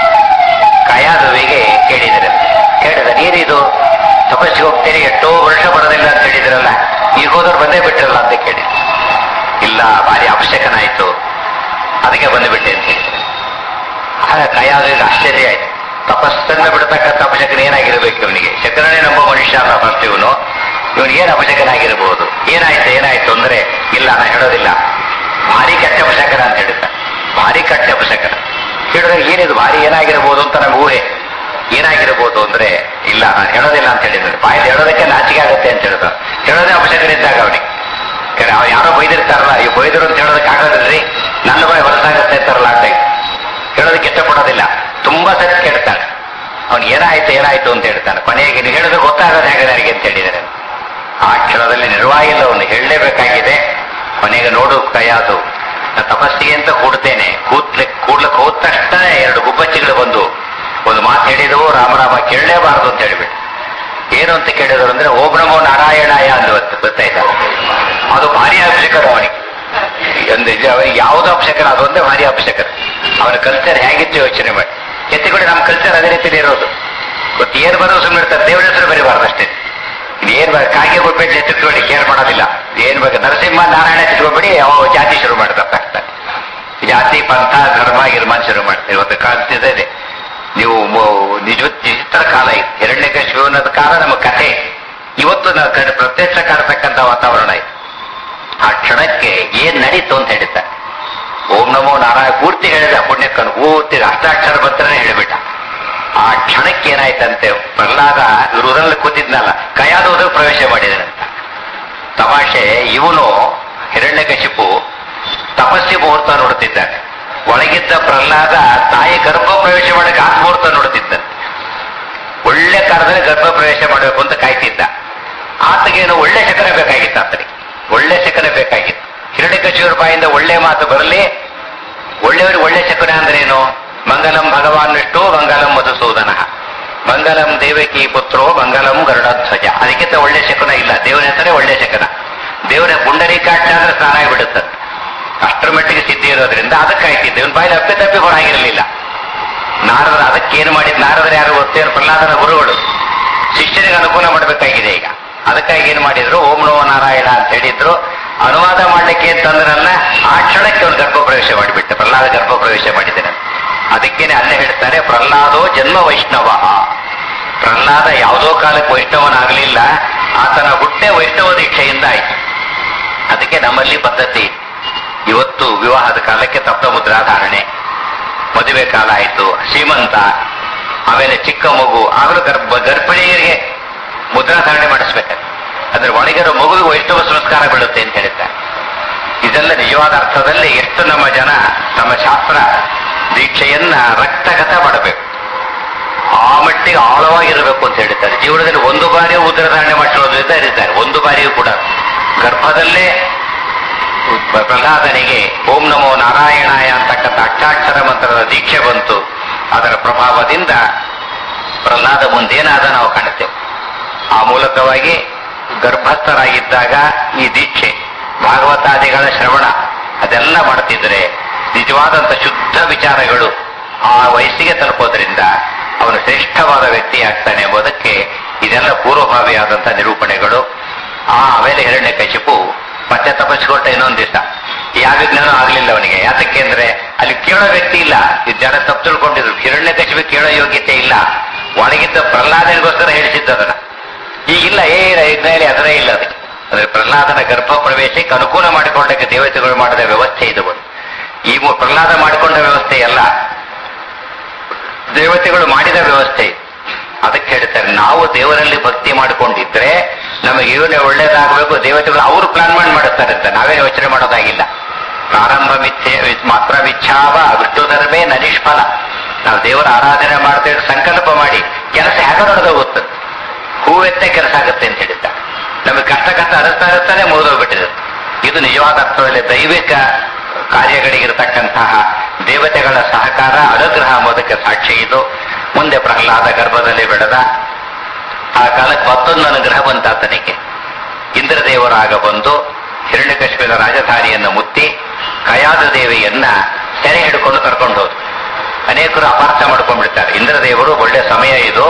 ಕಯಾದುವಿಗೆ ಕೇಳಿದರೆ ಕೇಳಿದ ನೀರಿದು ತಪಸ್ಸಿಗೆ ಹೋಗ್ತೀರಿ ಎಷ್ಟೋ ವರ್ಷ ಬರೋದಿಲ್ಲ ಅಂತ ಹೇಳಿದ್ರಲ್ಲ ಈಗ ಹೋದವ್ರು ಬಂದೇ ಬಿಟ್ಟಿರಲ್ಲ ಅಂತ ಕೇಳಿ ಇಲ್ಲ ಭಾರಿ ಅವಶ್ಯಕನಾಯ್ತು ಅದಕ್ಕೆ ಬಂದುಬಿಟ್ಟೆ ಅಂತ ಹೇಳಿದ್ರು ಆಗ ಕಯಾದುವಿಗೆ ಆಶ್ಚರ್ಯ ಆಯ್ತು ತಪಸ್ಸನ್ನ ಬಿಡತಕ್ಕಂಥ ಅಪಶಕನ ಏನಾಗಿರ್ಬೇಕು ಇವನಿಗೆ ಶಕರನೇ ನಂಬ ಮನುಷ್ಯ ಅಲ್ಲ ಫಸ್ಟ್ ಇವನು ಇವನಿಗೆ ಏನು ಅಪಶಕನಾಗಿರ್ಬೋದು ಏನಾಯ್ತು ಏನಾಯ್ತು ಅಂದ್ರೆ ಇಲ್ಲ ನಾನು ಹೇಳೋದಿಲ್ಲ ಭಾರಿ ಕೆಟ್ಟ ಅಪಶಕನ ಅಂತ ಹೇಳಿದ್ದ ಭಾರಿ ಕೆಟ್ಟ ಅಪಶಕನ ಹೇಳಿದ್ರೆ ಏನಿದು ಭಾರಿ ಏನಾಗಿರ್ಬೋದು ಅಂತ ನಮ್ಗೆ ಊಹೆ ಏನಾಗಿರ್ಬೋದು ಅಂದ್ರೆ ಇಲ್ಲ ನಾನು ಹೇಳೋದಿಲ್ಲ ಅಂತ ಹೇಳಿದ್ರೆ ಬಾಯಲ್ಲಿ ಹೇಳೋದಕ್ಕೆ ನಾಚಿಕೆ ಆಗುತ್ತೆ ಅಂತ ಹೇಳಿದ ಹೇಳೋದೇ ಅಪಶಕನ ಇದ್ದಾಗ ಅವನಿಗೆ ಯಾಕಂದ್ರೆ ಅವ್ರು ಯಾರೋ ಬೈದಿರ್ತಾರಲ್ಲ ಇವ್ ಬೈದರು ಅಂತ ಹೇಳೋದಕ್ಕೆ ಆಗೋದಿಲ್ರಿ ನನ್ನ ಬಾಯಿ ಹೊರಸಾಗತ್ತೆ ಅಂತಾರಲ್ಲ ಆ ಟೈಪ್ ಹೇಳೋದಕ್ಕೆ ಇಷ್ಟಪಡೋದಿಲ್ಲ ತುಂಬಾ ಸತಿ ಕೇಳ್ತಾನೆ ಅವ್ನು ಏನಾಯ್ತು ಏನಾಯ್ತು ಅಂತ ಹೇಳ್ತಾನೆ ಕೊನೆಗೆ ನೀವು ಹೇಳಿದ್ರೆ ಗೊತ್ತಾಗೋದು ಹೇಗೆ ನನಗೆ ಅಂತ ಹೇಳಿದ್ದಾರೆ ಆ ಕ್ಷಣದಲ್ಲಿ ನಿರ್ವಾಹ ಇಲ್ಲ ಅವನು ಹೇಳಲೇಬೇಕಾಗಿದೆ ಕೊನೆಗೆ ನೋಡು ಕೈಯಾದು ನಾನು ತಪಸ್ಸಿಗೆ ಅಂತ ಕೂಡ್ತೇನೆ ಕೂತ್ಲಿಕ್ ಕೂಡ್ಲಿಕ್ಕೆ ಹೋದ ತಕ್ಷಣ ಎರಡು ಗುಬ್ಬಚ್ಚಿಗಳು ಬಂದು ಒಂದು ಮಾತು ಹೇಳಿದವು ರಾಮರಾಮ ಕೇಳಲೇಬಾರದು ಅಂತ ಹೇಳಿಬಿಟ್ಟು ಏನು ಅಂತ ಕೇಳಿದ್ರು ಅಂದ್ರೆ ಓಂ ನಮೋ ನಾರಾಯಣಾಯ ಅಂದವತ್ತು ಗೊತ್ತಾಯ್ತಾ ಅದು ಭಾರಿ ಅವಶ್ಯಕರ ಅವನಿಗೆ ಒಂದು ಇದು ಅವನಿಗೆ ಯಾವುದೋ ಅವಶ್ಯಕರ ಅದೊಂದೇ ಭಾರಿ ಅವಶ್ಯಕರ ಅವನ ಕಲ್ಚರ್ ಹೇಗಿತ್ತು ಯೋಚನೆ ಮಾಡಿ ಎತ್ತಿಕೊಂಡು ನಮ್ಮ ಕಲ್ಚರ್ ಅದೇ ರೀತಿಯಲ್ಲಿ ಇರೋದು ಗೊತ್ತು ಏನು ಬರೋದು ಸುಮ್ಮನೆ ಇರ್ತಾರೆ ದೇವರ ಹೆಸರು ಬರೀಬಾರ್ದು ಅಷ್ಟೇ ಏನ್ ಬೇಕು ಕಾಗೆ ಗುಡ್ಬೇಡಿ ಎತ್ತಿಟ್ಕೊಳ್ಳಿ ಕೇರ್ ಮಾಡೋದಿಲ್ಲ ಏನ್ ಬೇಕು ನರಸಿಂಹ ನಾರಾಯಣ ಎತ್ತಿಟ್ಕೊಬೇಡಿ ಅವ ಜಾತಿ ಶುರು ಮಾಡ್ತಾರೆ ತಕ್ಷಣ ಜಾತಿ ಪಂಥ ಧರ್ಮ ಗಿರ್ಮಾನ್ ಶುರು ಮಾಡ್ತಾರೆ ಇವತ್ತು ಕಾಣ್ತಿದೆ ಇದೆ ನೀವು ಮೊ- ನಿಜ ವಿಚಿತ್ರ ಕಾಲ ಇದು ಹಿರಣ್ಯಕಶಿಪುವಿನದ ಕಾಲ ನಮ್ಮ ಕಥೆ ಇವತ್ತು ನಾವು ಕಣ್- ಪ್ರತ್ಯಕ್ಷ ಕಾಡ್ತಕ್ಕಂಥ ವಾತಾವರಣ ಇದು ಆ ಕ್ಷಣಕ್ಕೆ ಏನ್ ನಡೀತು ಅಂತ ಹೇಳಿದ್ದಾರೆ ಓಂ ನಮೋ ನಾರಾಯಣ ಪೂರ್ತಿ ಹೇಳಿದ ಪುಣ್ಯಕ್ಕನು ಪೂರ್ತಿ ಅಷ್ಟಾಕ್ಷರ ಮಂತ್ರನೇ ಹೇಳಿಬಿಟ್ಟ ಆ ಕ್ಷಣಕ್ಕೆ ಏನಾಯ್ತಂತೆ ಪ್ರಹ್ಲಾದ ರುದ್ರಲ್ಲಿ ಕೂತಿದ್ನಲ್ಲ ಕೈಯಾದೋದು ಪ್ರವೇಶ ಮಾಡಿದನಂತ ತಮಾಷೆ ಇವನು ಹಿರಣ್ಯಕಶಿಪು ತಪಸ್ಸಿ ಮುಹೂರ್ತ ನೋಡುತ್ತಿದ್ದಾನೆ ಒಳಗಿದ್ದ ಪ್ರಹ್ಲಾದ ತಾಯಿ ಗರ್ಭ ಪ್ರವೇಶ ಮಾಡಕ್ಕೆ ಆ ಮುಹೂರ್ತ ನೋಡುತ್ತಿದ್ದಾನೆ ಒಳ್ಳೆ ಕಾಲದಲ್ಲಿ ಗರ್ಭ ಪ್ರವೇಶ ಮಾಡಬೇಕು ಅಂತ ಕಾಯ್ತಿದ್ದ ಆತಗೇನು ಒಳ್ಳೆ ಶಕನ ಬೇಕಾಗಿತ್ತು ಆತನಿಗೆ ಒಳ್ಳೆ ಶಕನ ಬೇಕಾಗಿತ್ತು ಹಿರಣ್ಯಕಶಿವರ ಬಾಯಿಂದ ಒಳ್ಳೆ ಮಾತು ಬರಲಿ ಒಳ್ಳೆಯವರು ಒಳ್ಳೆ ಶಕುನ ಅಂದ್ರೇನು ಮಂಗಲಂ ಭಗವಾನ್ ವಿಷ್ಣು ಮಂಗಲಂ ಮಧುಸೂದನ ಮಂಗಲಂ ದೇವಕಿ ಪುತ್ರೋ ಮಂಗಲಂ ಗರುಡಧ್ವಜ ಅದಕ್ಕಿಂತ ಒಳ್ಳೆ ಶಕುನ ಇಲ್ಲ ದೇವರ ಹೆಸರೇ ಒಳ್ಳೆ ಶಕನ ದೇವರ ಪುಂಡರೀಕಾಟ ಅಂದ್ರೆ ಸ್ನಾನ ಆಗಿಬಿಡುತ್ತೆ ಅಷ್ಟರ ಮಟ್ಟಿಗೆ ಸಿದ್ಧಿ ಇರೋದ್ರಿಂದ ಅದಕ್ಕಾಯ್ತಿದ್ದೆ ಇವನ್ ಬಾಯಲ್ಲಿ ಅಪ್ಪೆ ತಪ್ಪಿ ಹೊರಗಿರಲಿಲ್ಲ ನಾರದರು ಅದಕ್ಕೇನು ಮಾಡಿದ್ ನಾರದರು ಯಾರು ಗೊತ್ತೇನು ಪ್ರಹ್ಲಾದನ ಗುರುಗಳು ಶಿಷ್ಯನಿಗೆ ಅನುಕೂಲ ಮಾಡಬೇಕಾಗಿದೆ ಈಗ ಅದಕ್ಕಾಗಿ ಏನು ಮಾಡಿದ್ರು ಓಂ ನಮೋ ನಾರಾಯಣ ಅಂತ ಹೇಳಿದ್ರು ಅನುವಾದ ಮಾಡ್ಲಿಕ್ಕೆ ಅಂತಂದ್ರಲ್ಲ ಆ ಕ್ಷಣಕ್ಕೆ ಅವನು ಗರ್ಭ ಪ್ರವೇಶ ಮಾಡಿಬಿಟ್ಟೆ ಪ್ರಹ್ಲಾದ ಗರ್ಭ ಪ್ರವೇಶ ಮಾಡಿದ್ದೇನೆ ಅದಕ್ಕೇನೆ ಅಲ್ಲೇ ಹೇಳ್ತಾರೆ ಪ್ರಹ್ಲಾದೋ ಜನ್ಮ ವೈಷ್ಣವ ಪ್ರಹ್ಲಾದ ಯಾವುದೋ ಕಾಲಕ್ಕೆ ವೈಷ್ಣವನಾಗಲಿಲ್ಲ ಆತನ ಹುಟ್ಟೆ ವೈಷ್ಣವ ದೀಕ್ಷೆಯಿಂದ ಆಯ್ತು ಅದಕ್ಕೆ ನಮ್ಮಲ್ಲಿ ಪದ್ಧತಿ ಇವತ್ತು ವಿವಾಹದ ಕಾಲಕ್ಕೆ ತಪ್ತ ಮುದ್ರಾಧಾರಣೆ ಮದುವೆ ಕಾಲ ಆಯ್ತು ಶ್ರೀಮಂತ ಆಮೇಲೆ ಚಿಕ್ಕ ಮಗು ಆಗಲೂ ಗರ್ಭ ಗರ್ಭಿಣಿಯರಿಗೆ ಮುದ್ರಾಧಾರಣೆ ಮಾಡಿಸ್ಬೇಕಾದ್ರೆ ಅಂದ್ರೆ ಒಳಗಿರೋ ಮಗುವಿಗೆ ವೈಷ್ಣವ ಸಂಸ್ಕಾರ ಬೀಳುತ್ತೆ ಅಂತ ಹೇಳ್ತಾರೆ ಇದೆಲ್ಲ ನಿಜವಾದ ಅರ್ಥದಲ್ಲಿ ಎಷ್ಟು ನಮ್ಮ ಜನ ತಮ್ಮ ಶಾಸ್ತ್ರ ದೀಕ್ಷೆಯನ್ನ ರಕ್ತಗತ ಮಾಡಬೇಕು ಆ ಮಟ್ಟಿಗೆ ಆಳವಾಗಿರಬೇಕು ಅಂತ ಹೇಳ್ತಾರೆ ಜೀವನದಲ್ಲಿ ಒಂದು ಬಾರಿ ಉದರಧಾರಣೆ ಮಾಡಿಸೋದ್ರಿಂದ ಇರಿದ್ದಾರೆ ಒಂದು ಬಾರಿಯೂ ಕೂಡ ಗರ್ಭದಲ್ಲೇ ಪ್ರಹ್ಲಾದನಿಗೆ ಓಂ ನಮೋ ನಾರಾಯಣಾಯ ಅಂತಕ್ಕಂಥ ಅಷ್ಟಾಕ್ಷರ ಮಂತ್ರದ ದೀಕ್ಷೆ ಬಂತು ಅದರ ಪ್ರಭಾವದಿಂದ ಪ್ರಹ್ಲಾದ ಮುಂದೇನಾದ ನಾವು ಕಾಣುತ್ತೇವೆ ಆ ಮೂಲಕವಾಗಿ ಗರ್ಭಸ್ಥರಾಗಿದ್ದಾಗ ಈ ದೀಕ್ಷೆ ಭಾಗವತಾದಿಗಳ ಶ್ರವಣ ಅದೆಲ್ಲ ಮಾಡ್ತಿದ್ರೆ ನಿಜವಾದಂತ ಶುದ್ಧ ವಿಚಾರಗಳು ಆ ವಯಸ್ಸಿಗೆ ತಲುಪೋದ್ರಿಂದ ಅವನು ಶ್ರೇಷ್ಠವಾದ ವ್ಯಕ್ತಿ ಆಗ್ತಾನೆ ಎಂಬುದಕ್ಕೆ ಇದೆಲ್ಲ ಪೂರ್ವಭಾವಿಯಾದಂಥ ನಿರೂಪಣೆಗಳು ಆ ಆಮೇಲೆ ಹಿರಣ್ಯ ಕಶಿಪು ಮತ್ತೆ ತಪಸ್ಸಿಕೊಟ್ಟ ಇನ್ನೊಂದು ದಿವಸ ಯಾವ ವಿಜ್ಞಾನ ಆಗ್ಲಿಲ್ಲ ಅವನಿಗೆ ಯಾತಕ್ಕೆ ಅಂದ್ರೆ ಅಲ್ಲಿ ಕೇಳೋ ವ್ಯಕ್ತಿ ಇಲ್ಲ ಈ ಜನ ತಪ್ಪು ತಿಳ್ಕೊಂಡಿದ್ರು ಹಿರಣ್ಯ ಕಶಿಪು ಕೇಳೋ ಯೋಗ್ಯತೆ ಇಲ್ಲ ಒಳಗಿದ್ದ ಪ್ರಹ್ಲಾದನಿಗೋಸ್ಕರ ಹೇಳಿಸಿದ್ದದನ್ನ ಈಗಿಲ್ಲ ಏ ಇದ್ದಲ್ಲಿ ಅದರೇ ಇಲ್ಲ ಅದಕ್ಕೆ ಅಂದ್ರೆ ಪ್ರಹ್ಲಾದನ ಗರ್ಭ ಪ್ರವೇಶಕ್ಕೆ ಅನುಕೂಲ ಮಾಡಿಕೊಳ್ಳಕ್ಕೆ ದೇವತೆಗಳು ಮಾಡಿದ ವ್ಯವಸ್ಥೆ ಇದು ಒಂದು. ಈ ಮು- ಪ್ರಹ್ಲಾದ ಮಾಡಿಕೊಂಡ ವ್ಯವಸ್ಥೆ ಅಲ್ಲ ದೇವತೆಗಳು ಮಾಡಿದ ವ್ಯವಸ್ಥೆ ಇದು. ಅದಕ್ಕೆ ಹೇಳ್ತಾರೆ ನಾವು ದೇವರಲ್ಲಿ ಭಕ್ತಿ ಮಾಡಿಕೊಂಡಿದ್ರೆ ನಮಗೆ ಇವನೇ ಒಳ್ಳೇದಾಗಬೇಕು ದೇವತೆಗಳು ಅವರು ಪ್ಲಾನ್ ಮಾಡಿ ಮಾಡುತ್ತಾರೆ ಅಂತ ನಾವೇ ಯೋಚನೆ ಮಾಡೋದಾಗಿಲ್ಲ ಪ್ರಾರಂಭ ಮಿಥ್ಯೆ ಮಾತ್ರ ವಿಚ್ಛಾವ ವಿಷ್ಣುಧರ್ಮೇ ನ ನಿಷ್ಫಲ ನಾವು ದೇವರ ಆರಾಧನೆ ಮಾಡ್ತೇವೆ ಸಂಕಲ್ಪ ಮಾಡಿ ಕೆಲಸ ಹೇಗೆ ನಡೆದೋಗುತ್ತೆ ಹೂವೆತ್ತೆ ಕೆಲಸ ಆಗುತ್ತೆ ಅಂತ ಹೇಳಿದ್ದ ನಮಗೆ ಕಷ್ಟ ಕಷ್ಟ ಅನಿಸ್ತಾ ಇರುತ್ತಾನೆ ಮುಗಿದೋಗ್ಬಿಟ್ಟಿದೆ ಇದು ನಿಜವಾದ ಅರ್ಥದಲ್ಲಿ ದೈವಿಕ ಕಾರ್ಯಗಳಿಗಿರತಕ್ಕಂತಹ ದೇವತೆಗಳ ಸಹಕಾರ ಅನುಗ್ರಹ ಎಂಬುದಕ್ಕೆ ಸಾಕ್ಷಿ ಇದು ಮುಂದೆ ಪ್ರಹ್ಲಾದ ಗರ್ಭದಲ್ಲಿ ಬೆಳೆದ ಆ ಕಾಲಕ್ಕೆ ಮತ್ತೊಂದು ಅನುಗ್ರಹ ಬಂತ ಆತನಿಗೆ ಇಂದ್ರದೇವರಾಗ ಬಂದು ಹಿರಣ್ಯಕಶ್ಮೀರ ರಾಜಧಾನಿಯನ್ನು ಮುತ್ತಿ ಕಯಾದ ದೇವಿಯನ್ನ ಸೆರೆ ಹಿಡ್ಕೊಂಡು ಕರ್ಕೊಂಡು ಹೋದ್ರು ಅನೇಕರು ಅಪಾರ್ಥ ಮಾಡ್ಕೊಂಡ್ಬಿಡ್ತಾರೆ ಇಂದ್ರದೇವರು ಒಳ್ಳೆ ಸಮಯ ಇದು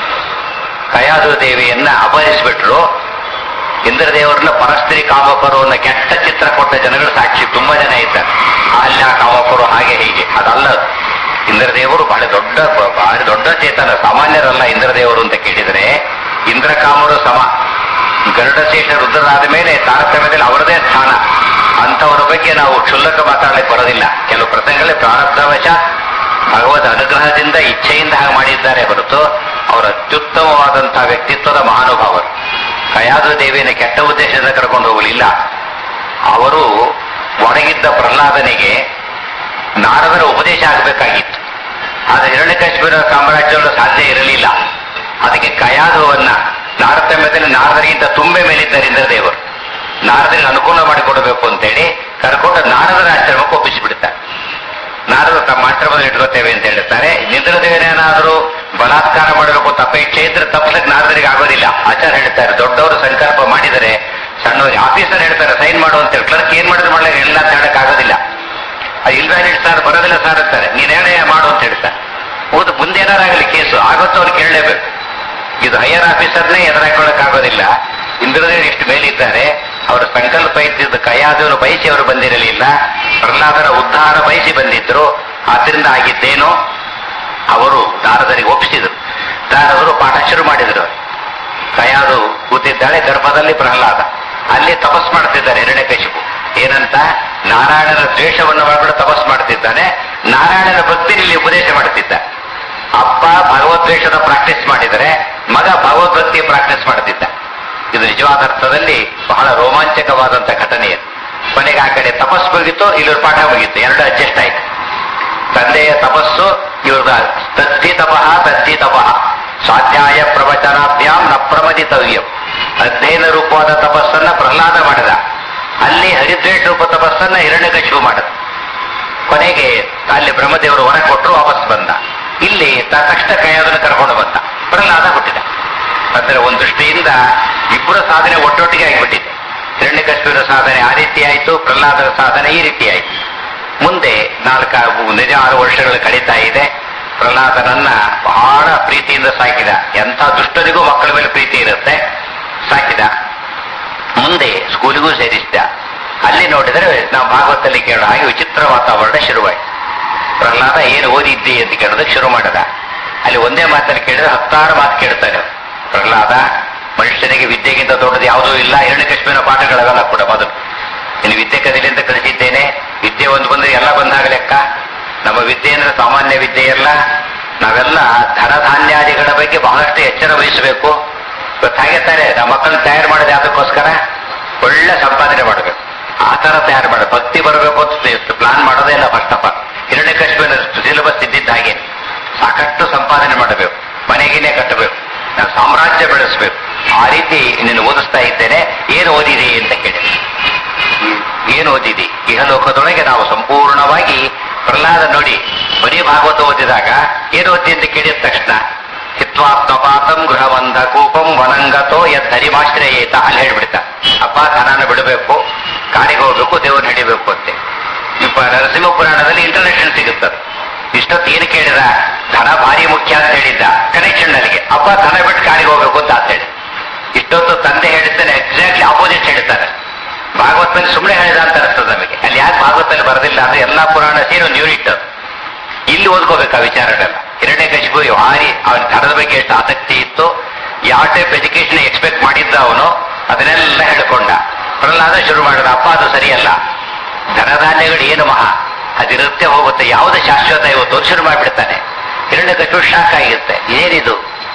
ಕಯಾದು ದೇವಿಯನ್ನ ಅಪಹರಿಸಿಬಿಟ್ರು ಇಂದ್ರದೇವರನ್ನ ಪರಸ್ತ್ರೀ ಕಾಮಕರು ಅನ್ನೋ ಕೆಟ್ಟ ಚಿತ್ರ ಕೊಟ್ಟ ಜನಗಳು ಸಾಕ್ಷಿ ತುಂಬಾ ಜನ ಇದ್ದಾರೆ ಅಲ್ಲ ಕಾಮಕರು ಹಾಗೆ ಹೀಗೆ ಅದಲ್ಲ ಅದು. ಇಂದ್ರದೇವರು ಬಹಳ ದೊಡ್ಡ ಭಾರಿ ದೊಡ್ಡ ಚೇತನ ಸಾಮಾನ್ಯರಲ್ಲ ಇಂದ್ರದೇವರು ಅಂತ ಕೇಳಿದರೆ ಇಂದ್ರಕಾಮರು ಸಮ ಗರುಡಶೇಷ ರುದ್ರರಾದ ಮೇಲೆ ತಾರತಮ್ಯದಲ್ಲಿ ಅವರದೇ ಸ್ಥಾನ ಅಂಥವರ ಬಗ್ಗೆ ನಾವು ಕ್ಷುಲ್ಲಕ ಮಾತಾಡಲಿಕ್ಕೆ ಬರೋದಿಲ್ಲ ಕೆಲವು ಪ್ರಸಂಗಗಳಲ್ಲಿ ಪ್ರಾರಬ್ಧವಶ ಭಗವದ್ ಅನುಗ್ರಹದಿಂದ ಇಚ್ಛೆಯಿಂದ ಹಾಗೆ ಮಾಡಿದ್ದಾರೆ ಹೊರತು ಅವರ ಅತ್ಯುತ್ತಮವಾದಂತಹ ವ್ಯಕ್ತಿತ್ವದ ಮಹಾನುಭಾವರು ಕಯಾದು ದೇವಿಯನ್ನು ಕೆಟ್ಟ ಉದ್ದೇಶದಿಂದ ಕರ್ಕೊಂಡು ಹೋಗಲಿಲ್ಲ ಅವರು ಒಣಗಿದ್ದ ಪ್ರಹ್ಲಾದನಿಗೆ ನಾರದರ ಉಪದೇಶ ಆಗಬೇಕಾಗಿತ್ತು ಆದರೆ ಹಿರಣ್ಯಕಶ್ಮೀರ ಸಾಮ್ರಾಜ್ಯಗಳು ಸಾಧ್ಯ ಇರಲಿಲ್ಲ ಅದಕ್ಕೆ ಕಯಾದುವನ್ನ ನಾರತಮ್ಯದಲ್ಲಿ ನಾರದರಿಗಿಂತ ತುಂಬೆ ಮೇಲಿದ್ದಾರೆ ಇಂದ್ರದೇವರು ನಾರದರಿಗೆ ಅನುಕೂಲ ಮಾಡಿಕೊಡಬೇಕು ಅಂತೇಳಿ ಕರ್ಕೊಂಡು ನಾರದರ ಆಶ್ರಮಕ್ಕೆ ಒಪ್ಪಿಸಿಬಿಡ್ತಾರೆ ನಾರದರು ತಮ್ಮ ಆಶ್ರಮದಲ್ಲಿ ಇಟ್ಕೋತೇವೆ ಅಂತ ಹೇಳ್ತಾರೆ ನಿದ್ರದೇವನೇನಾದರೂ ಬಲಾತ್ಕಾರ ಮಾಡಬೇಕು ಅಂತ ಅಪೇಕ್ಷೆ ಇದ್ರೆ ತಪ್ಪಲಕ್ಕೆ ನಾರದರಿಗೆ ಆಗೋದಿಲ್ಲ ಆಚಾರ ಹೇಳ್ತಾರೆ ದೊಡ್ಡವರು ಸಂಕಲ್ಪ ಮಾಡಿದರೆ ಸಣ್ಣವ್ರಿಗೆ ಆಫೀಸರ್ ಹೇಳ್ತಾರೆ ಸೈನ್ ಮಾಡು ಅಂತ ಹೇಳಿ ಕ್ಲರ್ಕ್ ಏನ್ ಮಾಡಿದ್ರೆ ಮಾಡ್ಲಿಕ್ಕೆ ಎಲ್ಲ ಅಂತ ಹೇಳಕ್ ಆಗೋದಿಲ್ಲ ಅದು ಇಲ್ದ ಹೇಳಿ ಸರ್ ಬರೋದಿಲ್ಲ ಸರ್ ಅಂತಾರೆ ನೀನ್ ಹೇಳೇ ಮಾಡು ಅಂತ ಹೇಳ್ತಾರೆ ಹೌದು ಮುಂದೆ ಏನಾರಾಗಲಿ ಕೇಸು ಆಗುತ್ತೋ ಅವ್ರು ಕೇಳಲೇಬೇಕು ಇದು ಹೈಯರ್ ಆಫೀಸರ್ನೇ ಎದುರಾಕೊಳ್ಳಕ್ ಆಗೋದಿಲ್ಲ ಇಂದ್ರದೇವರು ಎಷ್ಟು ಮೇಲಿದ್ದಾರೆ ಅವರ ಸಂಕಲ್ಪ ಇದ್ದಿದ್ದು ಕೈಯಾದವರು ಬಯಸಿ ಅವರು ಬಂದಿರಲಿಲ್ಲ ಪ್ರಹ್ಲಾದರ ಉದ್ಧಾರ ಬಯಸಿ ಬಂದಿದ್ರು ಆದ್ರಿಂದ ಆಗಿದ್ದೇನೋ ಅವರು ದಾರದರಿಗೆ ಒಪ್ಪಿಸಿದ್ರು ದಾರದರು ಪಾಠ ಶುರು ಮಾಡಿದ್ರು ಕಯಾದು ಕೂತಿದ್ದಾಳೆ ಗರ್ಭದಲ್ಲಿ ಪ್ರಹ್ಲಾದ ಅಲ್ಲಿ ತಪಸ್ ಮಾಡ್ತಿದ್ದಾರೆ ಹಿರಣ್ಯಕಶಿಪು ಏನಂತ ನಾರಾಯಣನ ದ್ವೇಷವನ್ನು ಮಾಡಿಕೊಂಡು ತಪಸ್ ಮಾಡ್ತಿದ್ದಾನೆ ನಾರಾಯಣನ ಭಕ್ತಿನಲ್ಲಿ ಉಪದೇಶ ಮಾಡ್ತಿದ್ದ ಅಪ್ಪ ಭಗವದ್ವೇಷದ ಪ್ರಾಕ್ಟೀಸ್ ಮಾಡಿದರೆ ಮಗ ಭಗವದ್ಭಕ್ತಿ ಪ್ರಾಕ್ಟೀಸ್ ಮಾಡ್ತಿದ್ದ ಇದು ನಿಜವಾದ ಅರ್ಥದಲ್ಲಿ ಬಹಳ ರೋಮಾಂಚಕವಾದಂತ ಘಟನೆ ಇದು ಕೊನೆಗೆ ಆ ಕಡೆ ತಪಸ್ ಮುಗಿತು ಇಲ್ಲೊಂದು ಪಾಠ ಮುಗಿತು ಎರಡು ಅಡ್ಜಸ್ಟ್ ಆಯ್ತು ತಂದೆಯ ತಪಸ್ಸು ಇವ್ರದ ತತ್ತಿ ತಪಃ ತತ್ತಿ ತಪಃ ಸ್ವಾಧ್ಯಾಯ ಪ್ರವಚನಾಭ್ಯಾಂ ನ ಪ್ರಮದಿತವ್ಯಂ ಅಧ್ಯಯನ ರೂಪವಾದ ತಪಸ್ಸನ್ನ ಪ್ರಹ್ಲಾದ ಮಾಡಿದ ಅಲ್ಲಿ ಹರಿದ್ವೇಷ ರೂಪ ತಪಸ್ಸನ್ನ ಹಿರಣ್ಯಕಶಿಪು ಮಾಡಿದ ಕೊನೆಗೆ ಅಲ್ಲಿ ಬ್ರಹ್ಮದೇವರು ಹೊರ ಕೊಟ್ಟರು ವಾಪಸ್ ಬಂದ ಇಲ್ಲಿ ತ- ತಕ್ಷಣ ಕೈಯಾದನ್ನು ಕರ್ಕೊಂಡು ಬಂದ ಪ್ರಹ್ಲಾದ ಹುಟ್ಟಿದ ಅಂದ್ರೆ ಒಂದು ದೃಷ್ಟಿಯಿಂದ ಇಬ್ಬರ ಸಾಧನೆ ಒಟ್ಟೊಟ್ಟಿಗೆ ಆಗಿಬಿಟ್ಟಿದೆ ಹಿರಣ್ಯಕಶ್ಮೀರ ಸಾಧನೆ ಆ ರೀತಿ ಆಯಿತು ಪ್ರಹ್ಲಾದರ ಸಾಧನೆ ಈ ರೀತಿ ಆಯಿತು ಮುಂದೆ ನಾಲ್ಕು ನಿಜ ಆರು ವರ್ಷಗಳು ಕಳೀತಾ ಇದೆ ಪ್ರಹ್ಲಾದನನ್ನ ಬಹಳ ಪ್ರೀತಿಯಿಂದ ಸಾಕಿದ ಎಂಥ ದುಷ್ಟರಿಗೂ ಮಕ್ಕಳ ಮೇಲೆ ಪ್ರೀತಿ ಇರುತ್ತೆ ಸಾಕಿದ ಮುಂದೆ ಸ್ಕೂಲಿಗೂ ಸೇರಿಸಿದ ಅಲ್ಲಿ ನೋಡಿದರೆ ನಾವು ಭಾಗವತಲ್ಲಿ ಕೇಳೋ ಹಾಗೆ ವಿಚಿತ್ರ ವಾತಾವರಣ ಶುರುವಾಯಿತು ಪ್ರಹ್ಲಾದ ಏನು ಓದಿದ್ದಿ ಅಂತ ಕೇಳೋದಕ್ಕೆ ಶುರು ಮಾಡಿದ ಅಲ್ಲಿ ಒಂದೇ ಮಾತಲ್ಲಿ ಕೇಳಿದ್ರೆ ಹತ್ತಾರು ಮಾತು ಕೇಳ್ತಾನೆ ಪ್ರಹ್ಲಾದ ಮನುಷ್ಯನಿಗೆ ವಿದ್ಯೆಗಿಂತ ದೊಡ್ಡದು ಯಾವುದೂ ಇಲ್ಲ ಹಿರಣ್ಯಕಶ್ಮೀರ ಪಾಠಗಳವೆಲ್ಲ ಕೂಡ ಮೊದಲು ಇನ್ನು ವಿದ್ಯೆ ಕದಿಲಿ ಅಂತ ಕಲಿಸಿದ್ದೇನೆ ವಿದ್ಯೆ ಒಂದು ಬಂದ್ರೆ ಎಲ್ಲ ಬಂದಾಗ ಲೆಕ್ಕ ನಮ್ಮ ವಿದ್ಯೆ ಅಂದ್ರೆ ಸಾಮಾನ್ಯ ವಿದ್ಯೆ ಅಲ್ಲ ನಾವೆಲ್ಲ ಧನಧಾನ್ಯಾದಿಗಳ ಬಗ್ಗೆ ಬಹಳಷ್ಟು ಎಚ್ಚರ ವಹಿಸಬೇಕು ಇವತ್ತು ಹಾಗೆ ತಾನೆ ನಮ್ಮ ಮಕ್ಕಳನ್ನ ತಯಾರು ಮಾಡೋದು ಅದಕ್ಕೋಸ್ಕರ ಒಳ್ಳೆ ಸಂಪಾದನೆ ಮಾಡಬೇಕು ಆ ತರ ತಯಾರು ಮಾಡಿ ಭಕ್ತಿ ಬರಬೇಕು ಅಂತ ಪ್ಲಾನ್ ಮಾಡೋದೇ ಇಲ್ಲ ಫಸ್ಟ್ ಆಫ್ ಆಲ್ ಹಿರಣ್ಯಕಶ್ಮೀರ ಸಿಲೆಬಸ್ ಇದ್ದಿದ್ದ ಹಾಗೆ ಸಾಕಷ್ಟು ಸಂಪಾದನೆ ಮಾಡಬೇಕು ಮನೆಗೇನೆ ಕಟ್ಟಬೇಕು ನಾನು ಸಾಮ್ರಾಜ್ಯ ಬೆಳೆಸಬೇಕು ಆ ರೀತಿ ನಿನ್ನ ಓದಿಸ್ತಾ ಇದ್ದೇನೆ ಏನು ಓದಿದಿ ಅಂತ ಕೇಳಿ ಏನು ಓದಿದಿ ಇಹಲೋಕದೊಳಗೆ ನಾವು ಸಂಪೂರ್ಣವಾಗಿ ಪ್ರಹ್ಲಾದ ನೋಡಿ ಬರೀ ಭಾಗವತ ಓದಿದಾಗ ಏನು ಓದಿ ಅಂತ ಕೇಳಿದ ತಕ್ಷಣ ಹಿತ್ವಾತ್ಮಪಾತಂ ಗೃಹಬಂಧ ಕೂಪಂ ವನಂಗತೋ ಯದ್ ಹರಿಮಾಶ್ರಯೇತ ಅಲ್ಲಿ ಹೇಳ್ಬಿಡ್ತ ಅಪ್ಪ ಧನಾನ ಬಿಡಬೇಕು ಕಾಡಿಗೆ ಹೋಗ್ಬೇಕು ದೇವ್ರನ್ನ ಹಿಡಿಬೇಕು ಅಂತೆ ಇಪ್ಪ ನರಸಿಂಹ ಪುರಾಣದಲ್ಲಿ ಇಂಟ್ರಡಕ್ಷನ್ ಸಿಗುತ್ತದೆ ಇಷ್ಟೊತ್ತು ಏನು ಕೇಳಿದ ಧನ ಭಾರಿ ಮುಖ್ಯ ಅಂತ ಹೇಳಿದ್ದ ಕನೆಕ್ಷನ್ ನನಗೆ ಅಪ್ಪ ಧನ ಬಿಟ್ಟು ಕಾಡಿಗೆ ಹೋಗ್ಬೇಕು ಅಂತ ಅಂತ ಹೇಳಿ ಇಷ್ಟೊತ್ತು ತಂದೆ ಹೇಳಿದ್ದಾನೆ ಎಕ್ಸಾಕ್ಟ್ಲಿ ಆಪೋಸಿಟ್ ಹೇಳ್ತಾರೆ ಭಾಗವತದಲ್ಲಿ ಸುಮ್ಮನೆ ಹೇಳಿದ ಅಂತ ಅನಿಸ್ತದೆ ನಮಗೆ ಅಲ್ಲಿ ಯಾಕೆ ಭಾಗವತದಲ್ಲಿ ಬರೋದಿಲ್ಲ ಅಂದ್ರೆ ಎಲ್ಲಾ ಪುರಾಣ ಸೇರಿ ಒಂದು ಯೂನಿಟ್ ಅದು ಇಲ್ಲಿ ಓದ್ಕೋಬೇಕು ಆ ವಿಚಾರಗಳೆಲ್ಲ ಹಿರಣ್ಯಕಶಿಪು ಭಾರಿ ಅವನ ಧನದ ಬಗ್ಗೆ ಎಷ್ಟು ಆಸಕ್ತಿ ಇತ್ತು ಯಾವ ಟೈಪ್ ಎಜುಕೇಶನ್ ಎಕ್ಸ್ಪೆಕ್ಟ್ ಮಾಡಿದ್ದ ಅವನು ಅದನ್ನೆಲ್ಲ ಹೇಳ್ಕೊಂಡ ಪ್ರಹ್ಲಾದ ಶುರು ಮಾಡಿದ ಅಪ್ಪ ಅದು ಸರಿಯಲ್ಲ ಧನಧಾನ್ಯಗಳು ಏನು ಮಹಾ ಅದಿರುತ್ತೆ ಹೋಗುತ್ತೆ ಯಾವುದು ಶಾಶ್ವತ ಇವತ್ತು ಶುರು ಮಾಡಿಬಿಡ್ತಾನೆ ಹಿರಣ್ಯಕಶಿಪು ಶಾಕ್ ಆಗಿರುತ್ತೆ ಏನಿದು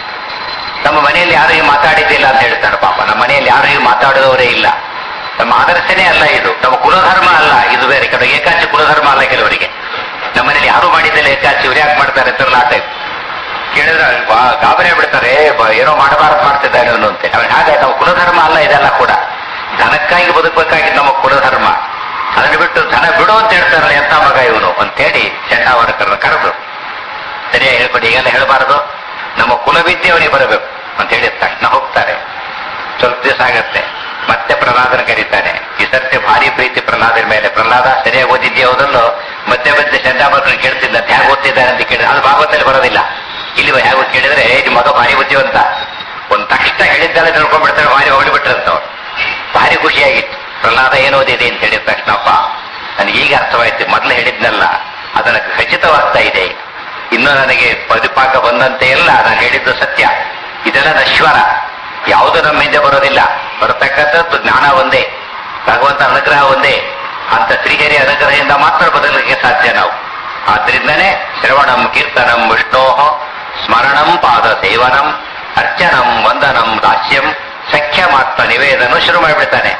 ನಮ್ಮ ಮನೆಯಲ್ಲಿ ಯಾರು ಹೀಗೆ ಮಾತಾಡಿದ್ದಿಲ್ಲ ಅಂತ ಹೇಳ್ತಾನೆ ಪಾಪ ನಮ್ಮ ಮನೆಯಲ್ಲಿ ಯಾರು ಹೀಗೆ ಮಾತಾಡಿದವರೇ ಇಲ್ಲ ನಮ್ಮ ಆದರ್ಶನೇ ಅಲ್ಲ ಇದು ನಮ್ಮ ಕುಲಧರ್ಮ ಅಲ್ಲ ಇದು ಬೇರೆ ಕೆಲವು ಏಕಾಚಿ ಕುಲಧರ್ಮ ಅಲ್ಲ ಕೆಲವರಿಗೆ ನಮ್ಮ ಮನೇಲಿ ಯಾರು ಮಾಡಿದ್ದಿಲ್ಲ ಏಕಾಚಿ ಇವ್ರು ಯಾಕೆ ಮಾಡ್ತಾರೆ ಅಂತಾರಲ್ಲ ಆ ಟೈಪ್ ಕೇಳಿದ್ರೆ ಬಾ- ಗಾಬರಿ ಬಿಡ್ತಾರೆ ಬ- ಏನೋ ಮಾಡಬಾರದು ಮಾಡ್ತಿದ್ದಾನೆ ಅವನು ಅಂತ ಅವ್ನು ಹಾಗೆ ನಮ್ಮ ಕುಲಧರ್ಮ ಅಲ್ಲ ಇದೆಲ್ಲ ಕೂಡ ಧನಕ್ಕಾಗಿ ಬದುಕಬೇಕಾಗಿದ್ದು ನಮ್ಮ ಕುಲಧರ್ಮ ಅದನ್ನು ಬಿಟ್ಟು ಧನ ಬಿಡು ಅಂತ ಹೇಳ್ತಾರಲ್ಲ ಎಂತ ಮಗ ಇವನು ಅಂತೇಳಿ ಚಂಡಾವರಕರನ್ನ ಕರೆದು ಸರಿಯಾಗಿ ಹೇಳ್ಕೊಡಿ ಈಗೆಲ್ಲ ಹೇಳಬಾರದು ನಮ್ಮ ಕುಲವಿದ್ಯೆ ಅವನಿಗೆ ಬರಬೇಕು ಅಂತ ಹೇಳಿದ ತಕ್ಷಣ ಹೋಗ್ತಾರೆ ಸ್ವಲ್ಪ ದಿವಸ ಆಗತ್ತೆ ಮತ್ತೆ ಪ್ರಹ್ಲಾದನ ಕರೀತಾನೆ ಈ ಸರ್ತಿ ಭಾರಿ ಪ್ರೀತಿ ಪ್ರಹ್ಲಾದನ ಮೇಲೆ ಪ್ರಹ್ಲಾದ ಸರಿಯಾಗಿ ಓದಿದ್ದೆ ಹೌದಲ್ಲೋ ಮಧ್ಯೆ ಮಧ್ಯೆ ಚಂದಾಮಕರನ್ನ ಕೇಳ್ತಿದ್ದ ಹೇಗೆ ಓದ್ತಿದ್ದಾನೆ ಅಂತ ಕೇಳಿದ್ರೆ ಅದು ಭಾಗವತದಲ್ಲಿ ಬರೋದಿಲ್ಲ ಇಲ್ಲಿ ಹೇಗೆ ಕೇಳಿದ್ರೆ "ಏ, ನಿಮ್ಮ ಮಗ ಭಾರಿ ಬುದ್ಧಿವಂತ ಒಂದ್ ತಕ್ಷಣ ಹೇಳಿದ್ದೆಲ್ಲ ತಿಳ್ಕೊಂಡ್ಬಿಡ್ತಾರೆ ಭಾರಿ ಹೊಗಳಿಬಿಟ್ರಂತವ್ರು ಭಾರಿ ಖುಷಿಯಾಗಿತ್ತು ಪ್ರಹ್ಲಾದ ಏನು ಓದಿದೆ ಅಂತ ಹೇಳಿದ ತಕ್ಷಣಪ್ಪ ನನಗೆ ಈಗ ಅರ್ಥವಾಯ್ತು ಮೊದಲು ಹೇಳಿದ್ನಲ್ಲ ಅದನ್ನ ಖಚಿತವಾಗ್ತಾ ಇದೆ ಈಗ. ಇನ್ನೂ ನನಗೆ ಪರಿಪಾಕ ಬಂದಂತೆ ಎಲ್ಲ ನಾನು ಹೇಳಿದ್ದು ಸತ್ಯ ಇದೆಲ್ಲ ನಶ್ವರ ಯಾವುದು ನಮ್ಮ ಹಿಂದೆ ಬರೋದಿಲ್ಲ ಬರತಕ್ಕಂಥದ್ದು ಜ್ಞಾನ ಒಂದೇ ಭಗವಂತ ಅನುಗ್ರಹ ಒಂದೇ ಅಂತ ಶ್ರೀಹರಿ ಅನುಗ್ರಹದಿಂದ ಮಾತ್ರ ಬದಲಿಗೆ ಸಾಧ್ಯ ನಾವು ಆದ್ರಿಂದನೇ ಶ್ರವಣಂ ಕೀರ್ತನಂ ವಿಷ್ಣೋ ಸ್ಮರಣಂ ಪಾದ ಸೇವನಂ ಅರ್ಚನಂ ವಂದನಂ ದಾಸ್ಯಂ ಸಖ್ಯಮಾತ್ಮ ನಿವೇದನ ಶುರು ಮಾಡಿಬಿಡ್ತಾನೆ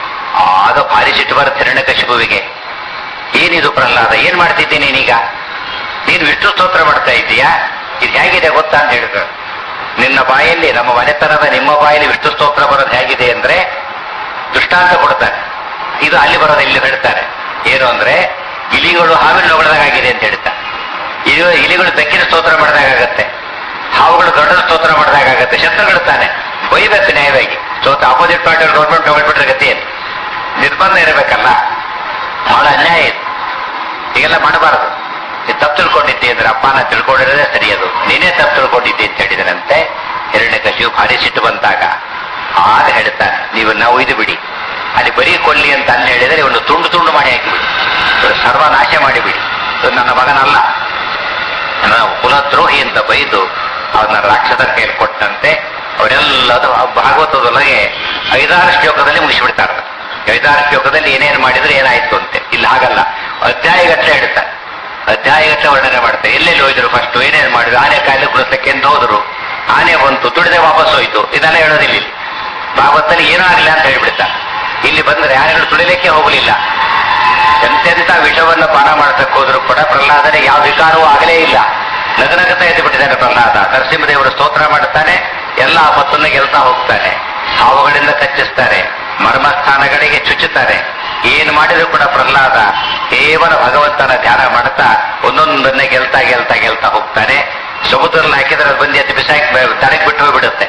ಆಗ ಭಾರಿ ಸಿಟ್ಟು ಬರುತ್ತೆ ಹಿರಣ್ಯಕಶಿಪುವಿಗೆ ಏನಿದು ಪ್ರಹ್ಲಾದ ಏನ್ ಮಾಡ್ತಿದ್ದೀನಿ ನೀನೀಗ ನೀನು ವಿಷ್ಣು ಸ್ತೋತ್ರ ಮಾಡ್ತಾ ಇದ್ದೀಯಾ ಇದು ಹೇಗಿದೆ ಗೊತ್ತಾ ಅಂತ ಹೇಳಿದ್ರು ನಿನ್ನ ಬಾಯಲ್ಲಿ ನಮ್ಮ ಮನೆತನದ ನಿಮ್ಮ ಬಾಯಲ್ಲಿ ವಿಷ್ಣು ಸ್ತೋತ್ರ ಬರೋದು ಹೇಗಿದೆ ಅಂದ್ರೆ ದೃಷ್ಟಾಂತ ಕೊಡ್ತಾನೆ ಇದು ಅಲ್ಲಿ ಬರೋದು ಇಲ್ಲಿ ಹೇಳ್ತಾರೆ ಏನು ಅಂದ್ರೆ ಇಲಿಗಳು ಹಾವಿನ ಹೊಗಳದಾಗಿದೆ ಅಂತ ಹೇಳ್ತಾರೆ ಇದು ಇಲಿಗಳು ಬೆಕ್ಕಿನ ಸ್ತೋತ್ರ ಮಾಡಿದಾಗತ್ತೆ ಹಾವುಗಳು ದೊಡ್ಡ ಸ್ತೋತ್ರ ಮಾಡಿದಾಗತ್ತೆ ಶತ್ರುಗಳು ತಾನೆ ಬೈಬೇಕು ನ್ಯಾಯವಾಗಿ ಸ್ತೋತ್ರ ಅಪೋಸಿಟ್ ಪಾರ್ಟಿ ಗೌರ್ಮೆಂಟ್ ತಗೊಳ್ಬಿಟ್ರೆ ಗತಿ ಏನು ನಿರ್ಬಂಧ ಇರಬೇಕಲ್ಲ ಬಹಳ ಅನ್ಯಾಯ ಇದು ಹೀಗೆಲ್ಲ ಮಾಡಬಾರದು ನೀನು ತಪ್ಪು ತಿಳ್ಕೊಂಡಿದ್ದೆ ಅಂದ್ರೆ ಅಪ್ಪನ ತಿಳ್ಕೊಂಡಿರೋದೇ ಸರಿಯದು ನೀನೇ ತಪ್ಪು ತಿಳ್ಕೊಂಡಿದ್ದೆ ಅಂತ ಹೇಳಿದರಂತೆ ಹಿರಣ್ಯಕಶಿವು ಭಾರಿ ಸಿಟ್ಟು ಬಂದಾಗ ಆಗ ಹೇಳ್ತಾನೆ ನೀವು ನಾವು ಇದು ಬಿಡಿ ಅಲ್ಲಿ ಬರೀ ಕೊಲ್ಲಿ ಅಂತ ಅಲ್ಲಿ ಹೇಳಿದರೆ ಒಂದು ತುಂಡು ತುಂಡು ಮಾಡಿ ಹಾಕಿಬಿಡಿ ಇವ್ರು ಸರ್ವನಾಶ ಮಾಡಿಬಿಡಿ ಇವ್ರು ನನ್ನ ಮಗನಲ್ಲ ನಾವು ಕುಲದ್ರೋಹಿ ಅಂತ ಬೈದು ಅವನ್ನ ರಾಕ್ಷಸರ ಕೈಯಲ್ಲಿ ಕೊಟ್ಟಂತೆ ಅವರೆಲ್ಲದು ಆ ಭಾಗವತದೊಳಗೆ ಐದಾರು ಶ್ಲೋಕದಲ್ಲಿ ಮುಗಿಸಿಬಿಡ್ತಾರೆ ಐದಾರು ಶ್ಲೋಕದಲ್ಲಿ ಏನೇನು ಮಾಡಿದ್ರೆ ಏನಾಯ್ತು ಅಂತೆ ಇಲ್ಲಿ ಹಾಗಲ್ಲ ಅಧ್ಯಾಯಗಟ್ಟಲೆ ಹೇಳ್ತಾರೆ ಅಧ್ಯಾಯಗಟ್ಟಲೆ ವರ್ಣನೆ ಮಾಡ್ತಾರೆ ಎಲ್ಲೆಲ್ಲಿ ಹೋಯ್ದ್ರು ಫಸ್ಟ್ ಏನೇನು ಮಾಡಿದ್ರು ಆನೆ ಕಾಯಿಲೆ ಕುಡಿಸಕ್ಕೆ ಅಂತ ಹೋದ್ರು ಆನೆ ಬಂತು ದುಡಿದೆ ವಾಪಸ್ ಹೋಯ್ತು ಇದೆಲ್ಲ ಹೇಳೋದಿಲ್ಲ ಇಲ್ಲಿ ಭಾಗವತಲ್ಲಿ ಏನೂ ಆಗಲಿಲ್ಲ ಅಂತ ಹೇಳ್ಬಿಡ್ತಾರೆ ಇಲ್ಲಿ ಬಂದ್ರೆ ಯಾರು ತುಳಿಲಿಕ್ಕೆ ಹೋಗಲಿಲ್ಲ ಎಂತೆಂತ ವಿಷವನ್ನು ಪಾನ ಮಾಡ್ತಕ್ಕೆ ಹೋದ್ರು ಕೂಡ ಪ್ರಹ್ಲಾದನಿಗೆ ಯಾವ ವಿಕಾರವೂ ಆಗಲೇ ಇಲ್ಲ ನಗನಗತ ಎದ್ದು ಬಿಟ್ಟಿದ್ದಾನೆ ಪ್ರಹ್ಲಾದ ನರಸಿಂಹದೇವರು ಸ್ತೋತ್ರ ಮಾಡುತ್ತಾನೆ ಎಲ್ಲ ಆಪತ್ತನ್ನು ಗೆಲ್ತಾ ಹೋಗ್ತಾನೆ ಹಾವುಗಳಿಂದ ಕಚ್ಚಿಸ್ತಾರೆ ಮರ್ಮಸ್ಥಾನಗಳಿಗೆ ಚುಚ್ಚುತ್ತಾರೆ ಏನು ಮಾಡಿದ್ರು ಕೂಡ ಪ್ರಹ್ಲಾದ ಕೇವಲ ಭಗವಂತನ ಧ್ಯಾನ ಮಾಡ್ತಾ ಒಂದೊಂದನ್ನೇ ಗೆಲ್ತಾ ಗೆಲ್ತಾ ಗೆಲ್ತಾ ಹೋಗ್ತಾನೆ ಸಮುದ್ರದಲ್ಲಿ ಹಾಕಿದ್ರೆ ಅದು ಬಂದು ಎತ್ತಿ ಬಿಸಾಕಿ ತಲೆಗೆ ಬಿಟ್ಟು ಹೋಗ್ಬಿಡುತ್ತೆ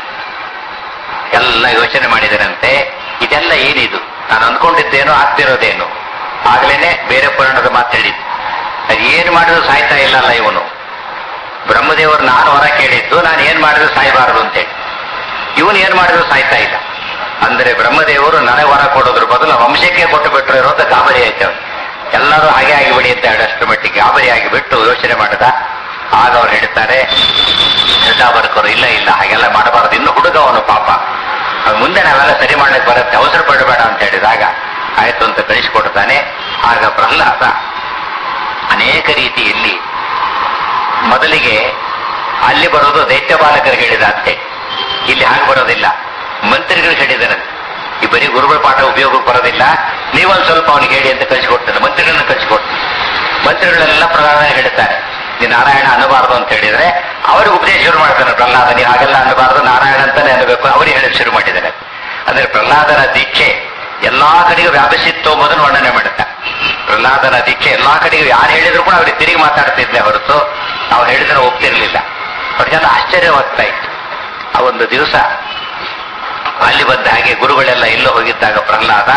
ಎಲ್ಲ ಯೋಚನೆ ಮಾಡಿದರಂತೆ ಇದೆಲ್ಲ ಏನಿದು ನಾನು ಅಂದ್ಕೊಂಡಿದ್ದೇನೋ ಆಗ್ತಿರೋದೇನು ಆಗ್ಲೇನೆ ಬೇರೆ ಪುರಾಣದ ಮಾತು ಹೇಳಿದ್ದು ಅದು ಏನು ಮಾಡಿದ್ರು ಸಾಯ್ತಾ ಇಲ್ಲಲ್ಲ ಇವನು ಬ್ರಹ್ಮದೇವರು ನಾನು ಹೊರ ಕೇಳಿದ್ದು ನಾನು ಏನ್ ಮಾಡಿದ್ರು ಸಾಯಬಾರದು ಅಂತೇಳಿ ಇವನು ಏನ್ ಮಾಡಿದ್ರು ಸಾಯ್ತಾ ಇಲ್ಲ ಅಂದ್ರೆ ಬ್ರಹ್ಮದೇವರು ನನಗೆ ಹೊರ ಕೊಡೋದ್ರ ಬದಲು ವಂಶಕ್ಕೆ ಕೊಟ್ಟು ಬಿಟ್ಟರು ಇರೋದು ಗಾಬರಿ ಆಯ್ತು ಅವ್ನಿಗೆ. ಎಲ್ಲರೂ ಹಾಗೆ ಆಗಿಬಿಡಿ ಅಂತ ಹೇಳೋಷ್ಟರ ಮಟ್ಟಿಗೆ ಗಾಬರಿ ಆಗಿಬಿಟ್ಟು ಯೋಚನೆ ಮಾಡಿದ ಆಗ ಅವ್ರು ಹೇಳ್ತಾರೆ ಬರ್ಕರು ಇಲ್ಲ ಇಲ್ಲ ಹಾಗೆಲ್ಲ ಮಾಡಬಾರದು ಇನ್ನು ಹುಡುಗ ಅವನು ಪಾಪ ಅವ್ನು ಮುಂದೆ ನಾವೆಲ್ಲ ಸರಿ ಮಾಡ್ಲಿಕ್ಕೆ ಬರುತ್ತೆ ಅವಸರ ಪಡಬೇಡ ಅಂತ ಹೇಳಿದಾಗ ಆಯ್ತು ಅಂತ ಕಳಿಸಿಕೊಡ್ತಾನೆ ಆಗ ಪ್ರಹ್ಲಾದ ಅನೇಕ ರೀತಿಯಲ್ಲಿ ಮೊದಲಿಗೆ ಅಲ್ಲಿ ಬರೋದು ದೈತ್ಯ ಬಾಲಕರಿಗೆ ಹೇಳಿದ ಅಂತೆ ಇಲ್ಲಿ ಹಾಗೆ ಬರೋದಿಲ್ಲ ಮಂತ್ರಿಗಳಿಗೆ ಹೇಳಿದಾರಂತೆ ಈ ಬರೀ ಗುರುಗಳ ಪಾಠ ಉಪಯೋಗಕ್ಕೆ ಬರೋದಿಲ್ಲ ನೀವೊಂದು ಸ್ವಲ್ಪ ಅವನಿಗೆ ಹೇಳಿ ಅಂತ ಕಳಿಸಿಕೊಡ್ತಾನೆ ಮಂತ್ರಿಗಳನ್ನ ಕಳಿಸಿಕೊಡ್ತಾನೆ ಮಂತ್ರಿಗಳೆಲ್ಲ ಪ್ರಹ್ಲಾದ ಹೇಳ್ತಾರೆ ನೀನು ನಾರಾಯಣ ಅನ್ನಬಾರದು ಅಂತ ಹೇಳಿದ್ರೆ ಅವ್ರಿಗೆ ಉಪದೇಶ ಶುರು ಮಾಡ್ತಾನೆ ಪ್ರಹ್ಲಾದ ನೀವು ಹಾಗೆಲ್ಲ ಅನ್ನಬಾರದು ನಾರಾಯಣ ಅಂತಾನೆ ಅನ್ನಬೇಕು ಅವರಿಗೆ ಹೇಳಕ್ ಶುರು ಮಾಡಿದ್ದಾರೆ ಅಂದ್ರೆ ಪ್ರಹ್ಲಾದನ ದೀಕ್ಷೆ ಎಲ್ಲಾ ಕಡೆಗೂ ವ್ಯಾಪಿಸಿತ್ತು ಮೊದಲು ವರ್ಣನೆ ಮಾಡುತ್ತಾ ಪ್ರಹ್ಲಾದನ ದೀಕ್ಷೆ ಎಲ್ಲಾ ಕಡೆಗೂ ಯಾರು ಹೇಳಿದ್ರು ಕೂಡ ಅವ್ರಿಗೆ ತಿರುಗಿ ಮಾತಾಡ್ತಿದ್ದೆ ಹೊರತು ಅವ್ರು ಹೇಳಿದ್ರೆ ಒಪ್ತಿರ್ಲಿಲ್ಲ ಅವ್ರಿಗೆಲ್ಲ ಆಶ್ಚರ್ಯವಾಗ್ತಾ ಇತ್ತು ಆ ಒಂದು ದಿವಸ ಅಲ್ಲಿ ಬಂದ ಹಾಗೆ ಗುರುಗಳೆಲ್ಲ ಎಲ್ಲೋ ಹೋಗಿದ್ದಾಗ ಪ್ರಹ್ಲಾದ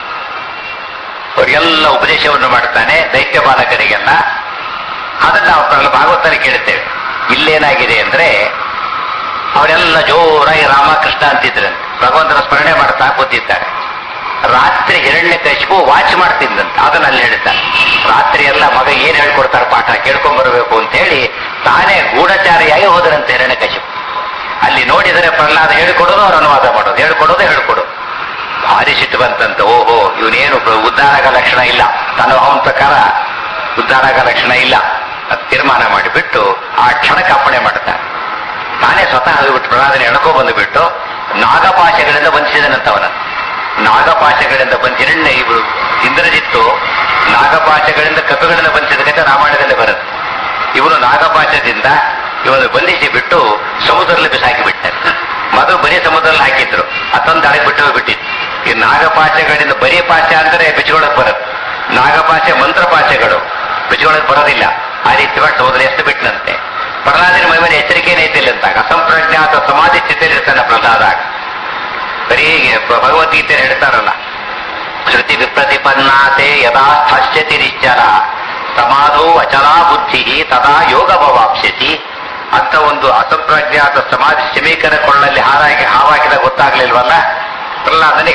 ಅವರಿಗೆಲ್ಲ ಉಪದೇಶವನ್ನು ಮಾಡ್ತಾನೆ ದೈತ್ಯ ಬಾಲಕರಿಗೆಲ್ಲ ಅದನ್ನ ನಾವು ಪ್ರಹ್ಲ- ಭಾಗವತಲ್ಲಿ ಕೇಳುತ್ತೇವೆ ಇಲ್ಲೇನಾಗಿದೆ ಅಂದ್ರೆ ಅವರೆಲ್ಲ ಜೋರಾಗಿ ರಾಮಕೃಷ್ಣ ಅಂತಿದ್ರಂತೆ ಭಗವಂತನ ಸ್ಮರಣೆ ಮಾಡ್ತಾ ಕೂತಿದ್ದಾರೆ ರಾತ್ರಿ ಹಿರಣ್ಯ ಕಶಿಪು ವಾಚ್ ಮಾಡ್ತಿದ್ದಂತೆ ಅದನ್ನ ಅಲ್ಲಿ ಹೇಳ್ತಾನೆ ರಾತ್ರಿ ಎಲ್ಲ ಮಗ ಏನ್ ಹೇಳ್ಕೊಡ್ತಾರೆ ಪಾಠ ಕೇಳ್ಕೊಂಡ್ ಬರಬೇಕು ಅಂತ ಹೇಳಿ ತಾನೇ ಗೂಢಚಾರಿಯಾಗಿ ಹೋದರಂತೆ ಹಿರಣ್ಯ ಕಶಿಪು ಅಲ್ಲಿ ನೋಡಿದರೆ ಪ್ರಹ್ಲಾದ ಹೇಳಿಕೊಡೋದು ಅವ್ರು ಅನುವಾದ ಮಾಡೋದು ಹೇಳ್ಕೊಡೋದು ಹೇಳ್ಕೊಡು ಭಾರಿ ಸಿಟ್ಟು ಬಂತಂತ ಓಹೋ ಇವನೇನು ಪ್ರ- ಉದ್ಧಾರಕ ಲಕ್ಷಣ ಇಲ್ಲ ತನ್ನ ಅವನ ಪ್ರಕಾರ ಉದ್ಧಾರಕ ಲಕ್ಷಣ ಇಲ್ಲ ಅದ್ ತೀರ್ಮಾನ ಮಾಡಿಬಿಟ್ಟು ಆ ಕ್ಷಣಕ್ಕೆ ಅಪ್ಪಣೆ ಮಾಡ್ತಾನೆ ನಾನೇ ಸ್ವತಃ ಹೋಗ್ಬಿಟ್ಟು ಪ್ರಹ್ಲಾದನ ಎಳ್ಕೊ ಬಂದುಬಿಟ್ಟು ನಾಗಪಾಶಗಳಿಂದ ಬಂಧಿಸಿದನಂತ ಅವನನ್ನು ನಾಗಪಾಶಗಳಿಂದ ಬಂದ ಹಿರಣ್ಯ ಇವರು ಇಂದ್ರಜಿತ್ತು ನಾಗಪಾಶಗಳಿಂದ ಕಪಿಗಳಿಂದ ಬಂಧಿಸಿದ ಕಥೆ ರಾಮಾಯಣದಲ್ಲಿ ಬರುತ್ತೆ ಇವನು ನಾಗಪಾಶದಿಂದ ಇವನು ಬಂಧಿಸಿ ಬಿಟ್ಟು ಸಮುದ್ರದಲ್ಲಿ ಬಿಸಾಕಿ ಬಿಟ್ಟಾರೆ ಮೊದಲು ಬರೀ ಸಮುದ್ರದಲ್ಲಿ ಹಾಕಿದ್ರು ಅದೊಂದು ಅಡಗಿ ಬಿಟ್ಟು ಹೋಗ್ಬಿಟ್ಟಿತ್ತು ಈ ನಾಗಪಾಶಗಳಿಂದ ಬರೀ ಪಾಶ ಅಂದ್ರೆ ಬಿಚ್ಕೊಳಕ್ ಬರುತ್ತೆ ನಾಗಪಾಶ ಮಂತ್ರಪಾಶಗಳು ಬಿಚ್ಕೊಳಕ್ ಬರೋದಿಲ್ಲ ಆ ರೀತಿ ಮಾಡಿ ಸಮುದ್ರ ಎಷ್ಟು ಬಿಟ್ಟನಂತೆ ಪ್ರಹ್ಲಾದನ ಮೈ ಮೇಲೆ ಎಚ್ಚರಿಕೆನೇ ಇದ್ದಿಲ್ಲ ಅಂತಾಗ ಅಸಂಪ್ರಜ್ಞಾತ ಸಮಾಧಿ ಸ್ಥಿತಿಯಲ್ಲಿ ಇರ್ತಾನೆ ಪ್ರಹ್ಲಾದ ಆಗ. ಬರೀ ಭಗವದ್ಗೀತೆ ಹೇಳ್ತಾರಲ್ಲ ಶ್ರುತಿ ವಿಪ್ರತಿಪನ್ನಾತೆ ಯದಾ ಸ್ಥಾಶ್ಯತಿ ನಿಶ್ಚಲ ಸಮಾಧೋ ಅಚಲಾ ಬುದ್ಧಿ ತದಾ ಯೋಗ ಭವಾಪ್ಸ್ಯತಿ ಅಂತ ಒಂದು ಅಸಂಪ್ರಜ್ಞಾತ ಸಮಾಧಿ ಸಮೀಕರಣ ಕೊಳ್ಳಲ್ಲಿ ಹಾರಾಗಿ ಹಾವಾಕಿದ ಗೊತ್ತಾಗ್ಲಿಲ್ವಲ್ಲ ಪ್ರಹ್ಲಾದನಿಗ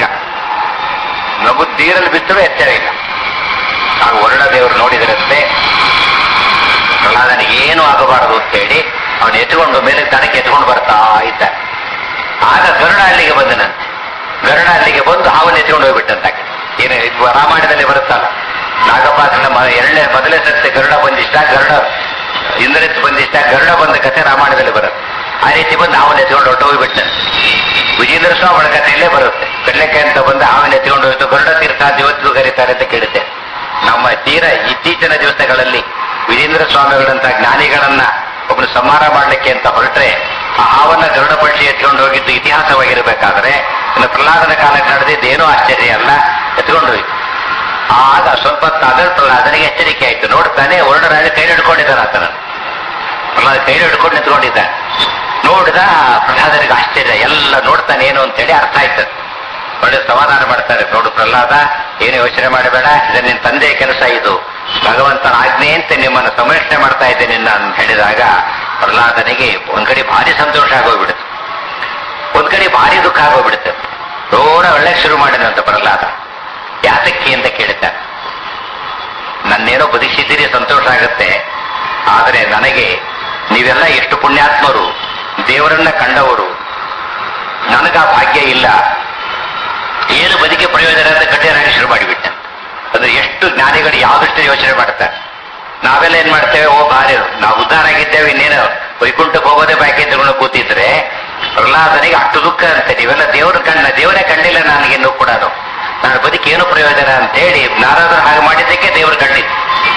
ನಗು ನೀರಲ್ಲಿ ಬಿತ್ತರೂ ಎಚ್ಚರ ಇಲ್ಲ ಆಗ ವರುಣ ದೇವರು ನೋಡಿದರಂತೆ ಪ್ರಹ್ಲಾದನಿಗೆ ಏನು ಆಗಬಾರದು ಅಂತೇಳಿ ಅವನು ಎತ್ಕೊಂಡು ಮೇಲೆ ತನಕ್ಕೆ ಎತ್ಕೊಂಡು ಬರ್ತಾ ಇದ್ದ ಆಗ ಗರುಡ ಅಲ್ಲಿಗೆ ಬಂದನಂತೆ ಗರುಡ ಅಲ್ಲಿಗೆ ಬಂದು ಹಾವನ್ನು ಎತ್ಕೊಂಡು ಹೋಗ್ಬಿಟ್ಟಂತ ಏನು ಇದು ರಾಮಾಯಣದಲ್ಲಿ ಬರುತ್ತಲ್ಲ ನಾಗಪಾತ್ರನ ಮ- ಎರಡನೇ ಮೊದಲನೇ ಸತ್ಯ ಗರುಡ ಬಂದಿಷ್ಟ ಗರುಡ ಇಂದ್ರತ್ ಬಂದಿಷ್ಟ ಗರುಡ ಬಂದ ಕಥೆ ರಾಮಾಯಣದಲ್ಲಿ ಬರುತ್ತೆ ಆ ರೀತಿ ಬಂದು ಹಾವನ್ನು ಎತ್ಕೊಂಡು ಹೊರಟೋಗ್ಬಿಟ್ಟ ವಿಜೇಂದ್ರ ಸ್ವಾಮಿಗಳ ಕಥೆಯಲ್ಲೇ ಬರುತ್ತೆ ಕಡ್ಲೆಕಾಯಿ ಅಂತ ಬಂದು ಹಾವನ್ನು ಎತ್ಕೊಂಡು ಹೋಯ್ತು ಗರುಡ ತೀರ್ಥ ಅಂತ ಇವತ್ತು ಕರೀತಾರೆ ಅಂತ ಕೇಳುತ್ತೆ ನಮ್ಮ ತೀರ ಇತ್ತೀಚಿನ ದಿವಸಗಳಲ್ಲಿ ವಿಜೇಂದ್ರ ಸ್ವಾಮಿಗಳಂತ ಜ್ಞಾನಿಗಳನ್ನ ಒಬ್ಬನು ಸಂಹಾರ ಮಾಡ್ಲಿಕ್ಕೆ ಅಂತ ಹೊರಟ್ರೆ ಆ ಹಾವನ್ನ ಗರುಡ ಪಕ್ಷಿ ಎತ್ಕೊಂಡು ಹೋಗಿದ್ದು ಇತಿಹಾಸವಾಗಿರ್ಬೇಕಾದ್ರೆ ಇನ್ನು ಪ್ರಹ್ಲಾದನ ಕಾಲಕ್ಕೆ ನಡೆದಿದ್ದೇನೂ ಆಶ್ಚರ್ಯ ಅಲ್ಲ ಎತ್ಕೊಂಡು ಹೋಯ್ತು ಆಗ ಸ್ವಲ್ಪ ಹೊತ್ತು ಪ್ರಹ್ಲಾದನಿಗೆ ಎಚ್ಚರಿಕೆ ಆಯ್ತು ನೋಡ್ತಾನೆ ವರ್ಣರಾಜ ಕೈ ಹಿಡ್ಕೊಂಡಿದ್ದಾನೆ ಆತನ ಪ್ರಹ್ಲಾದ ಕೈ ಹಿಡ್ಕೊಂಡು ನಿಂತ್ಕೊಂಡಿದ್ದ ನೋಡಿದ ಪ್ರಹ್ಲಾದನಿಗೆ ಆಶ್ಚರ್ಯ ಎಲ್ಲ ನೋಡ್ತಾನೆ ಏನು ಅಂತೇಳಿ ಅರ್ಥ ಆಯ್ತು ಒಳ್ಳೆ ಸಮಾಧಾನ ಮಾಡ್ತಾರೆ ನೋಡು ಪ್ರಹ್ಲಾದ ಏನು ಯೋಚನೆ ಮಾಡಬೇಡ ಇದು ನಿನ್ನ ತಂದೆಯ ಕೆಲಸ ಇದು ಭಗವಂತನ ಆಜ್ಞೆ ಅಂತ ನಿಮ್ಮನ್ನು ಸಂರಕ್ಷಣೆ ಮಾಡ್ತಾ ಇದ್ದೇನೆ ನಿನ್ನ ಅಂತ ಹೇಳಿದಾಗ ಪ್ರಹ್ಲಾದನಿಗೆ ಒಂದ್ ಕಡೆ ಭಾರಿ ಸಂತೋಷ ಆಗೋಗ್ಬಿಡುತ್ತೆ ಒಂದ್ ಕಡೆ ಭಾರಿ ದುಃಖ ಆಗೋಗ್ಬಿಡುತ್ತೆ ರೋಡ ಒಳ್ಳೆ ಶುರು ಮಾಡಿದಂತ ಪ್ರಹ್ಲಾದ ಯಾತಕ್ಕೆ ಅಂತ ಕೇಳ್ತಾನೆ ನನ್ನೇನೋ ಬದುಕಿಸಿದ್ದೀರಿ ಸಂತೋಷ ಆಗುತ್ತೆ ಆದರೆ ನನಗೆ ನೀವೆಲ್ಲ ಎಷ್ಟು ಪುಣ್ಯಾತ್ಮರು ದೇವರನ್ನ ಕಂಡವರು ನನಗ ಭಾಗ್ಯ ಇಲ್ಲ ಏನು ಬದುಕಿ ಪ್ರಯೋಜನ ಅಂತ ಕಠಿಣಾಗಿ ಶುರು ಮಾಡಿಬಿಟ್ಟ ಅಂದ್ರೆ ಎಷ್ಟು ಜ್ಞಾನಿಗಳು ಯಾವ್ದಷ್ಟು ಯೋಚನೆ ಮಾಡ್ತಾರೆ ನಾವೆಲ್ಲ ಏನ್ ಮಾಡ್ತೇವೆ ಓ ಭಾರಿ ನಾವು ಉದ್ಧಾರ ಆಗಿದ್ದೇವೆ ಇನ್ನೇನು ವೈಕುಂಠಕ್ಕೆ ಹೋಗೋದೇ ಬಾಕಿ ತಗೊಂಡು ಕೂತಿದ್ರೆ ಪ್ರಹ್ಲಾದನಿಗೆ ಅಷ್ಟು ದುಃಖ ಅಂತೆ ನೀವೆಲ್ಲ ದೇವ್ರ ಕಣ್ಣ ದೇವರೇ ಕಂಡಿಲ್ಲ ನನಗಿನ್ನೂ ಕೂಡ ನಾನು ಬದುಕಿ ಏನು ಪ್ರಯೋಜನ ಅಂತ ಹೇಳಿ ನಾರದರು ಹಾಗೆ ಮಾಡಿದ್ದಕ್ಕೆ ದೇವರು ಕಂಡಿದ್ದು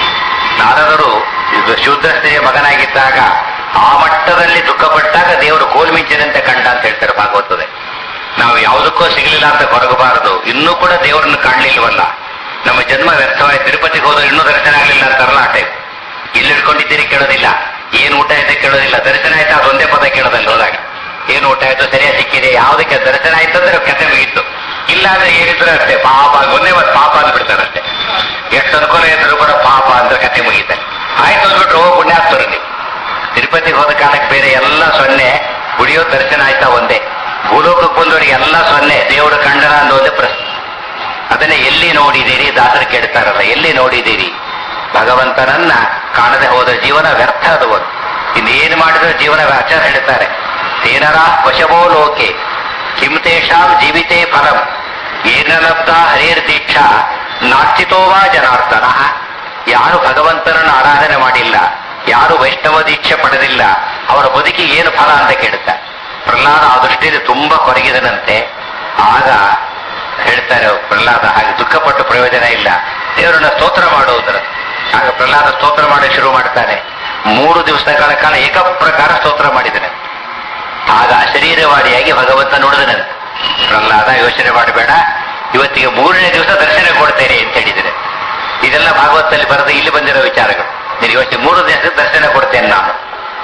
ನಾರದರು ಇದು ಶೂದ್ರ ಸ್ತ್ರೀಯ ಮಗನಾಗಿದ್ದಾಗ ಆ ಮಟ್ಟದಲ್ಲಿ ದುಃಖಪಟ್ಟಾಗ ದೇವರು ಕೋಲ್ಮಿಂಚಿನಂತೆ ಕಂಡ ಅಂತ ಹೇಳ್ತಾರೆ ಭಾಗವತದೆ ನಾವು ಯಾವುದಕ್ಕೂ ಸಿಗಲಿಲ್ಲ ಅಂತ ಕೊರಗಬಾರದು ಇನ್ನೂ ಕೂಡ ದೇವರನ್ನು ಕಾಣಲಿಲ್ವಲ್ಲ ನಮ್ಮ ಜನ್ಮ ವ್ಯರ್ಥವಾಯ್ತು ತಿರುಪತಿಗೆ ಹೋದ್ರೆ ಇನ್ನೂ ದರ್ಶನ ಆಗಲಿಲ್ಲ ಅಂತಾರಲ್ಲ ಆ ಟೈಪ್ ಇಲ್ಲಿ ಇಟ್ಕೊಂಡಿದ್ದೀರಿ ಕೇಳೋದಿಲ್ಲ ಏನು ಊಟ ಆಯ್ತು ಕೇಳೋದಿಲ್ಲ ದರ್ಶನ ಆಯ್ತು ಅದೊಂದೇ ಪದ ಕೇಳೋದಲ್ಲ ಹೋದಾಗ ಏನು ಊಟ ಆಯ್ತು ಸರಿಯಾಗಿ ಸಿಕ್ಕಿದೆ ಯಾವುದಕ್ಕೆ ದರ್ಶನ ಆಯ್ತು ಅಂದ್ರೆ ಕತೆ ಮುಗೀತು ಇಲ್ಲ ಅಂದ್ರೆ ಏನಿದ್ರು ಅಷ್ಟೇ ಪಾಪ ಒಂದೇ ಒಂದು ಪಾಪ ಅಂದ್ಬಿಡ್ತಾರಷ್ಟೇ ಎಷ್ಟು ಅನುಕೂಲ ಇದ್ರು ಕೂಡ ಪಾಪ ಅಂದ್ರೆ ಕತೆ ಮುಗೀತಾರೆ ಆಯ್ತು ಅಂದ್ಬಿಟ್ರು ಹೋಗಿ ಪುಣ್ಯಾಸ್ತರು ನೀವು ತಿರುಪತಿಗೆ ಹೋದ ಕಾಲಕ್ಕೆ ಬೇರೆ ಎಲ್ಲ ಸೊನ್ನೆ ಗುಡಿಯೋ ದರ್ಶನ ಆಯ್ತಾ ಒಂದೇ ಭೂಲೋಕಕ್ಕೆ ಬಂದವರಿಗೆ ಎಲ್ಲ ಸೊನ್ನೆ ದೇವರು ಕಂಡನ ಅನ್ನೋದೇ ಪ್ರಶ್ನೆ ಅದನ್ನೇ ಎಲ್ಲಿ ನೋಡಿದ್ದೀರಿ ದಾಸರು ಕೇಳ್ತಾರಲ್ಲ ಎಲ್ಲಿ ನೋಡಿದ್ದೀರಿ ಭಗವಂತನನ್ನ ಕಾಣದೆ ಹೋದ ಜೀವನ ವ್ಯರ್ಥ ಅದು ಒಂದು ಇನ್ನೇನು ಮಾಡಿದ್ರೆ ಜೀವನ ವ್ಯರ್ಥ ಹೇಳ್ತಾರೆ ತೇನರ ವಶವೋ ಲೋಕೆ ಕಿಂ ತೇಷಾಂ ಜೀವಿತೇ ಫಲಂ ಏನ ಲಬ್ಧ ಹರೇರ್ ದೀಕ್ಷಾ ನಾರ್ಚಿತೋವಾ ಜನಾರ್ದನ ಯಾರು ಭಗವಂತನನ್ನು ಆರಾಧನೆ ಮಾಡಿಲ್ಲ ಯಾರು ವೈಷ್ಣವ ದೀಕ್ಷೆ ಪಡೆದಿಲ್ಲ ಅವರ ಬದುಕಿಗೆ ಏನು ಫಲ ಅಂತ ಕೇಳುತ್ತಾರೆ ಪ್ರಹ್ಲಾದ ಆ ದೃಷ್ಟಿಯಲ್ಲಿ ತುಂಬಾ ಕೊರಗಿದನಂತೆ ಆಗ ಹೇಳ್ತಾರೆ ಪ್ರಹ್ಲಾದ ಹಾಗೆ ದುಃಖಪಟ್ಟು ಪ್ರಯೋಜನ ಇಲ್ಲ ದೇವರನ್ನ ಸ್ತೋತ್ರ ಮಾಡುವುದರ ಆಗ ಪ್ರಹ್ಲಾದ ಸ್ತೋತ್ರ ಮಾಡಿ ಶುರು ಮಾಡ್ತಾನೆ ಮೂರು ದಿವಸಗಳ ಕಾಲ ಏಕಪ್ರಕಾರ ಸ್ತೋತ್ರ ಮಾಡಿದನೆ ಆಗ ಅಶರೀರವಾಡಿಯಾಗಿ ಭಗವಂತ ನುಡಿದನಂತೆ ಪ್ರಹ್ಲಾದ ಯೋಚನೆ ಮಾಡಬೇಡ ಇವತ್ತಿಗೆ ಮೂರನೇ ದಿವಸ ದರ್ಶನ ಕೊಡ್ತೇನೆ ಅಂತ ಹೇಳಿದರೆ ಇದೆಲ್ಲ ಭಾಗವತದಲ್ಲಿ ಬರೆದು ಇಲ್ಲಿ ಬಂದಿರೋ ವಿಚಾರಗಳು ನೀನು ಯೋಚನೆ ಮೂರು ದಿವಸ ದರ್ಶನ ಕೊಡ್ತೇನೆ ನಾನು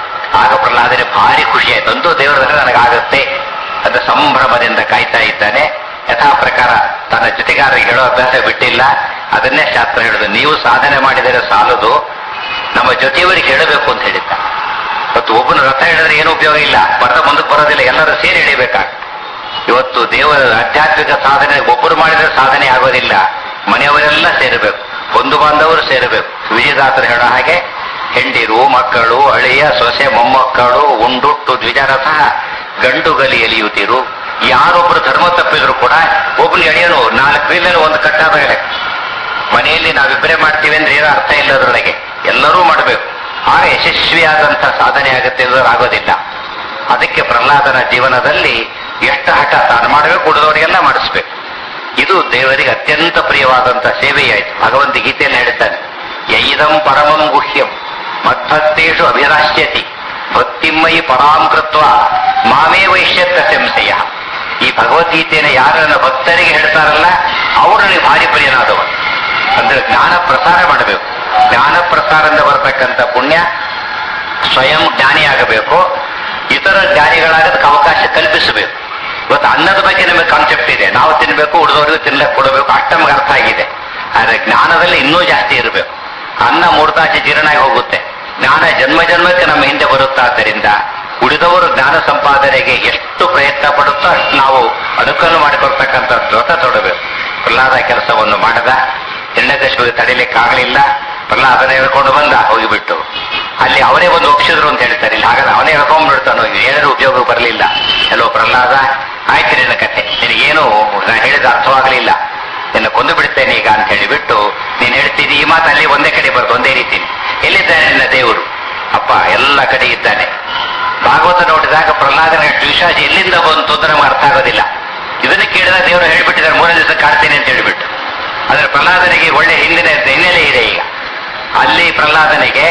ಆಗ ಪ್ರಹ್ಲಾದನೆ ಭಾರಿ ಖುಷಿ ಆಯ್ತು ಅಂತೂ ದೇವರ ದರ್ಶನ ನನಗಾಗುತ್ತೆ ಅಂತ ಸಂಭ್ರಮದಿಂದ ಕಾಯ್ತಾ ಇದ್ದಾನೆ ಯಥಾ ಪ್ರಕಾರ ತನ್ನ ಜೊತೆಗಾರರಿಗೆ ಹೇಳೋ ಅಭ್ಯಾಸ ಬಿಟ್ಟಿಲ್ಲ ಅದನ್ನೇ ಶಾಸ್ತ್ರ ಹೇಳುದು ನೀವು ಸಾಧನೆ ಮಾಡಿದರೆ ಸಾಲದು ನಮ್ಮ ಜೊತೆಯವರಿಗೆ ಹೇಳಬೇಕು ಅಂತ ಹೇಳಿದ್ದ ಇವತ್ತು ಒಬ್ಬನ ರಥ ಹೇಳಿದ್ರೆ ಏನು ಉಪಯೋಗ ಇಲ್ಲ ಬರ್ದ ಮುಂದಕ್ಕೆ ಬರೋದಿಲ್ಲ ಎಲ್ಲರೂ ಸೇರಿ ಹಿಡಿಬೇಕಾಗ ಇವತ್ತು ದೇವರ ಆಧ್ಯಾತ್ಮಿಕ ಸಾಧನೆ ಒಬ್ಬರು ಮಾಡಿದ್ರೆ ಸಾಧನೆ ಆಗೋದಿಲ್ಲ ಮನೆಯವರೆಲ್ಲ ಸೇರಬೇಕು ಬಂಧು ಬಾಂಧವರು ಸೇರಬೇಕು ವಿಜಯದಾಸರು ಹೇಳೋ ಹಾಗೆ ಹೆಂಡಿರು ಮಕ್ಕಳು ಅಳಿಯ ಸೊಸೆ ಮೊಮ್ಮಕ್ಕಳು ಉಂಡುಟ್ಟು ದ್ವಿಜರಥ ಗಂಡು ಗಲಿ ಎಲಿಯುತ್ತಿರು ಯಾರೊಬ್ರು ಧರ್ಮ ತಪ್ಪಿದ್ರು ಕೂಡ ಒಬ್ಬನ ಎಳೆಯನು ನಾಲ್ಕು ಬೀಲಲ್ಲಿ ಒಂದು ಕಟ್ಟಾದ ಲೆಕ್ಕ ಮನೆಯಲ್ಲಿ ನಾವಿಬ್ಬರೇ ಮಾಡ್ತೀವಿ ಅಂದ್ರೆ ಏನೋ ಅರ್ಥ ಇಲ್ಲ ಅದರೊಳಗೆ ಎಲ್ಲರೂ ಮಾಡಬೇಕು ಆಗ ಯಶಸ್ವಿಯಾದಂಥ ಸಾಧನೆ ಆಗುತ್ತೆ ಅನ್ನೋದು ಆಗೋದಿಲ್ಲ ಅದಕ್ಕೆ ಪ್ರಹ್ಲಾದನ ಜೀವನದಲ್ಲಿ ಎಷ್ಟು ಹಠ ತಾನು ಮಾಡಬೇಕು ಉಳಿದವರಿಗೆಲ್ಲ ಮಾಡಿಸ್ಬೇಕು ಇದು ದೇವರಿಗೆ ಅತ್ಯಂತ ಪ್ರಿಯವಾದಂಥ ಸೇವೆಯಾಯಿತು ಭಗವಂತ ಗೀತೆಯಲ್ಲಿ ಹೇಳ್ತಾನೆ ಯೈದಂ ಪರಮಂ ಗುಹ್ಯಂ ಮದ್ಭಕ್ತೇಶು ಅಭಿರಾಶ್ಯತಿ ಭಕ್ತಿಮಯಿ ಪರಾಂ ಕೃತ್ವ ಮಾಮೇ ವೈಶ್ಯತ್ತ ಸಂಶಯ ಈ ಭಗವದ್ಗೀತೆಯನ್ನು ಯಾರನ್ನ ಭಕ್ತರಿಗೆ ಹೇಳ್ತಾರಲ್ಲ ಅವರು ನನಗೆ ಭಾರಿ ಪ್ರಿಯನಾದವ ಅಂದ್ರೆ ಜ್ಞಾನ ಪ್ರಸಾರ ಮಾಡಬೇಕು ಜ್ಞಾನ ಪ್ರಸಾರದಿಂದ ಬರತಕ್ಕಂಥ ಪುಣ್ಯ ಸ್ವಯಂ ಜ್ಞಾನಿಯಾಗಬೇಕು ಇತರ ಜ್ಞಾನಿಗಳಾಗೋದಕ್ಕೆ ಅವಕಾಶ ಕಲ್ಪಿಸಬೇಕು ಇವತ್ತು ಅನ್ನದ ಬಗ್ಗೆ ನಮಗೆ ಕಾನ್ಸೆಪ್ಟ್ ಇದೆ ನಾವು ತಿನ್ಬೇಕು ಉಳಿದವರಿಗೂ ತಿನ್ಲಕ್ಕೆ ಕೊಡಬೇಕು ಅಷ್ಟು ನಮಗೆ ಅರ್ಥ ಆಗಿದೆ ಆದ್ರೆ ಜ್ಞಾನದಲ್ಲಿ ಇನ್ನೂ ಜಾಸ್ತಿ ಇರಬೇಕು ಅನ್ನ ಮೂರ್ತಾಚೆ ಜೀರ್ಣಾಗಿ ಹೋಗುತ್ತೆ ಜ್ಞಾನ ಜನ್ಮ ಜನ್ಮಕ್ಕೆ ನಮ್ಮ ಹಿಂದೆ ಬರುತ್ತಾ ಆದ್ದರಿಂದ ಉಳಿದವರು ಜ್ಞಾನ ಸಂಪಾದನೆಗೆ ಎಷ್ಟು ಪ್ರಯತ್ನ ಪಡುತ್ತೋ ಅಷ್ಟು ನಾವು ಅನುಕೂಲ ಮಾಡಿಕೊಡ್ತಕ್ಕಂಥ ವ್ರತ ತೊಡಬೇಕು ಪ್ರಹ್ಲಾದ ಕೆಲಸವನ್ನು ಮಾಡದ ಹಿರಣ್ಯಕಶಿಪಿಗೆ ತಡಿಲಿಕ್ಕಾಗಲಿಲ್ಲ ಪ್ರಹ್ಲಾದನ ಹೇಳ್ಕೊಂಡು ಬಂದ ಹೋಗಿಬಿಟ್ಟು ಅಲ್ಲಿ ಅವರೇ ಒಂದು ಒಪ್ಸಿದ್ರು ಅಂತ ಹೇಳ್ತಾರೆ ಇಲ್ಲಿ ಹಾಗಲ್ಲ ಅವನೇ ಹೇಳ್ಕೊಂಡ್ಬಿಡ್ತಾನೆ ಹೋಗಿ ಹೇಳಿದ್ರು ಉಪಯೋಗ ಬರಲಿಲ್ಲ ಎಲ್ಲೋ ಪ್ರಹ್ಲಾದ ಆಯ್ತು ನಿನ್ನ ಕತೆ ನಿನಗೇನು ನಾನು ಹೇಳಿದ ಅರ್ಥವಾಗಲಿಲ್ಲ ನಿನ್ನ ಕೊಂದು ಬಿಡ್ತೇನೆ ಈಗ ಅಂತ ಹೇಳಿಬಿಟ್ಟು ನೀನ್ ಹೇಳ್ತಿದ್ದಿ ಈ ಮಾತು ಅಲ್ಲಿ ಒಂದೇ ಕಡೆ ಬರ್ತದೆ ಒಂದೇ ರೀತಿ ಎಲ್ಲಿದ್ದಾನೆ ನಿನ್ನ ದೇವರು ಅಪ್ಪ ಎಲ್ಲ ಕಡೆ ಇದ್ದಾನೆ ಭಾಗವತ ನೋಡಿದಾಗ ಪ್ರಹ್ಲಾದನ ವಿಶ್ವಾಸ ಎಲ್ಲಿಂದ ಬಂತು ಅಂತ ನಮ್ಗೆ ಅರ್ಥ ಆಗೋದಿಲ್ಲ ಇದನ್ನ ಕೇಳಿದಾಗ ದೇವರು ಹೇಳ್ಬಿಟ್ಟಿದ್ದಾರೆ ಮೂರನೇ ದಿವಸ ಕಾಡ್ತೇನೆ ಅಂತ ಹೇಳ್ಬಿಟ್ಟು ಆದ್ರೆ ಪ್ರಹ್ಲಾದನಿಗೆ ಒಳ್ಳೆ ಹಿಂದಿನ ಹಿನ್ನೆಲೆ ಇದೆ ಈಗ ಅಲ್ಲಿ ಪ್ರಹ್ಲಾದನಿಗೆ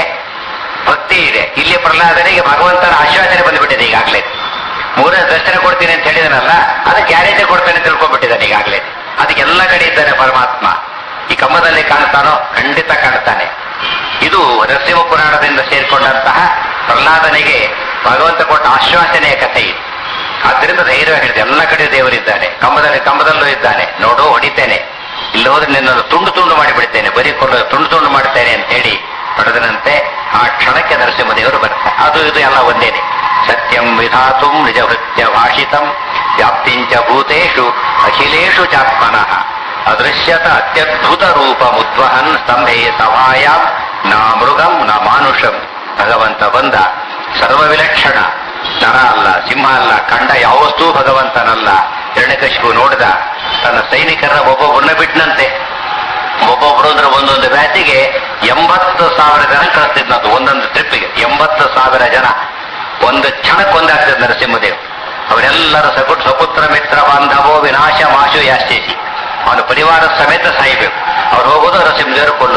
ಭಕ್ತಿ ಇದೆ ಇಲ್ಲಿ ಪ್ರಹ್ಲಾದನಿಗೆ ಭಗವಂತನ ಆಶ್ವಾಸನೆ ಬಂದ್ಬಿಟ್ಟಿದೆ ಈಗಾಗಲೇ ಮೂರನೇ ದರ್ಶನ ಕೊಡ್ತೀನಿ ಅಂತ ಹೇಳಿದನಲ್ಲ ಅದಕ್ಕೆ ಗ್ಯಾರೇಜ್ ಕೊಡ್ತಾನೆ ತಿಳ್ಕೊಂಡ್ಬಿಟ್ಟಿದ್ದಾನೆ ಈಗಾಗಲೇ ಅದಕ್ಕೆ ಎಲ್ಲ ಕಡೆ ಇದ್ದಾನೆ ಪರಮಾತ್ಮ ಈ ಕಮ್ಮದಲ್ಲಿ ಕಾಣ್ತಾನೋ ಖಂಡಿತ ಕಾಣ್ತಾನೆ ಇದು ನರಸಿಂಹ ಪುರಾಣದಿಂದ ಸೇರಿಕೊಂಡಂತಹ ಪ್ರಹ್ಲಾದನಿಗೆ ಭಗವಂತ ಕೊಟ್ಟ ಆಶ್ವಾಸನೆಯ ಕಥೆ ಇದು ಆದ್ದರಿಂದ ಧೈರ್ಯ ಹೇಳಿದೆ ಎಲ್ಲ ಕಡೆ ದೇವರಿದ್ದಾನೆ ಕಂಬದಲ್ಲಿ ಕಂಬದಲ್ಲೂ ಇದ್ದಾನೆ ನೋಡು ಹೊಡಿತೇನೆ ಇಲ್ಲಿ ಹೋದ್ರೆ ನಿನ್ನನ್ನು ತುಂಡು ತುಂಡು ಮಾಡಿಬಿಡ್ತೇನೆ ಬರೀ ಕೊಲ್ಲ ತುಂಡು ತುಂಡು ಮಾಡ್ತೇನೆ ಅಂತ ಹೇಳಿ ಪಡೆದನಂತೆ ಆ ಕ್ಷಣಕ್ಕೆ ನರಸಿಂಹದೇವರು ಬರ್ತಾರೆ ಅದು ಇದು ಎಲ್ಲ ಒಂದೇನೆ ಸತ್ಯಂ ವಿಧಾತುಂ ನಿಜ ಭೃತ್ಯ ಭಾಷಿತಂ ವ್ಯಾಪ್ತಿಂಚ ಭೂತೇಷು ಅಖಿಲೇಷು ಚಾತ್ಮನಃ ಅದೃಶ್ಯತ ಅತ್ಯದ್ಭುತ ರೂಪ ಮುದ್ವಹನ್ ಸ್ತಂಭೆ ಸಭಾಯಾಂ ನ ಮೃಗಂ ನ ಮಾನುಷಂ ಭಗವಂತ ಬಂದ ಸರ್ವ ವಿಲಕ್ಷಣ ನರ ಅಲ್ಲ ಸಿಂಹ ಅಲ್ಲ ಕಂಡ ಯಾವ ವಸ್ತು ಭಗವಂತನಲ್ಲ ಹಿರಣ್ಯಕಶಿಪು ನೋಡಿದ ತನ್ನ ಸೈನಿಕರನ್ನ ಒಬ್ಬೊಬ್ಬರನ್ನ ಬಿಟ್ಟನಂತೆ ಒಬ್ಬೊಬ್ರು ಅಂದ್ರೆ ಒಂದೊಂದು ಬ್ಯಾಚಿಗೆ ಎಂಬತ್ತು ಸಾವಿರ ಜನ ಕಳಿಸ್ತಿದ್ನಂತ ಒಂದೊಂದು ಟ್ರಿಪ್ಪಿಗೆ ಎಂಬತ್ತು ಸಾವಿರ ಜನ ಒಂದು ಕ್ಷಣಕ್ಕೆ ಒಂದಾಗ್ತದೆ ನರಸಿಂಹದೇವ್ ಅವರೆಲ್ಲರೂ ಸಪುಟ್ ಸಪುತ್ರ ಮಿತ್ರ ಬಾಂಧವೋ ವಿನಾಶ ಮಾಶು ಯಾಶ್ಚೇಸಿ ಅವನ ಪರಿವಾರ ಸಮೇತ ಸಾಯಬೇಕು ಅವ್ರು ಹೋಗೋದು ನರಸಿಂಹದೇವರು ಕೊಲ್ಲೋದು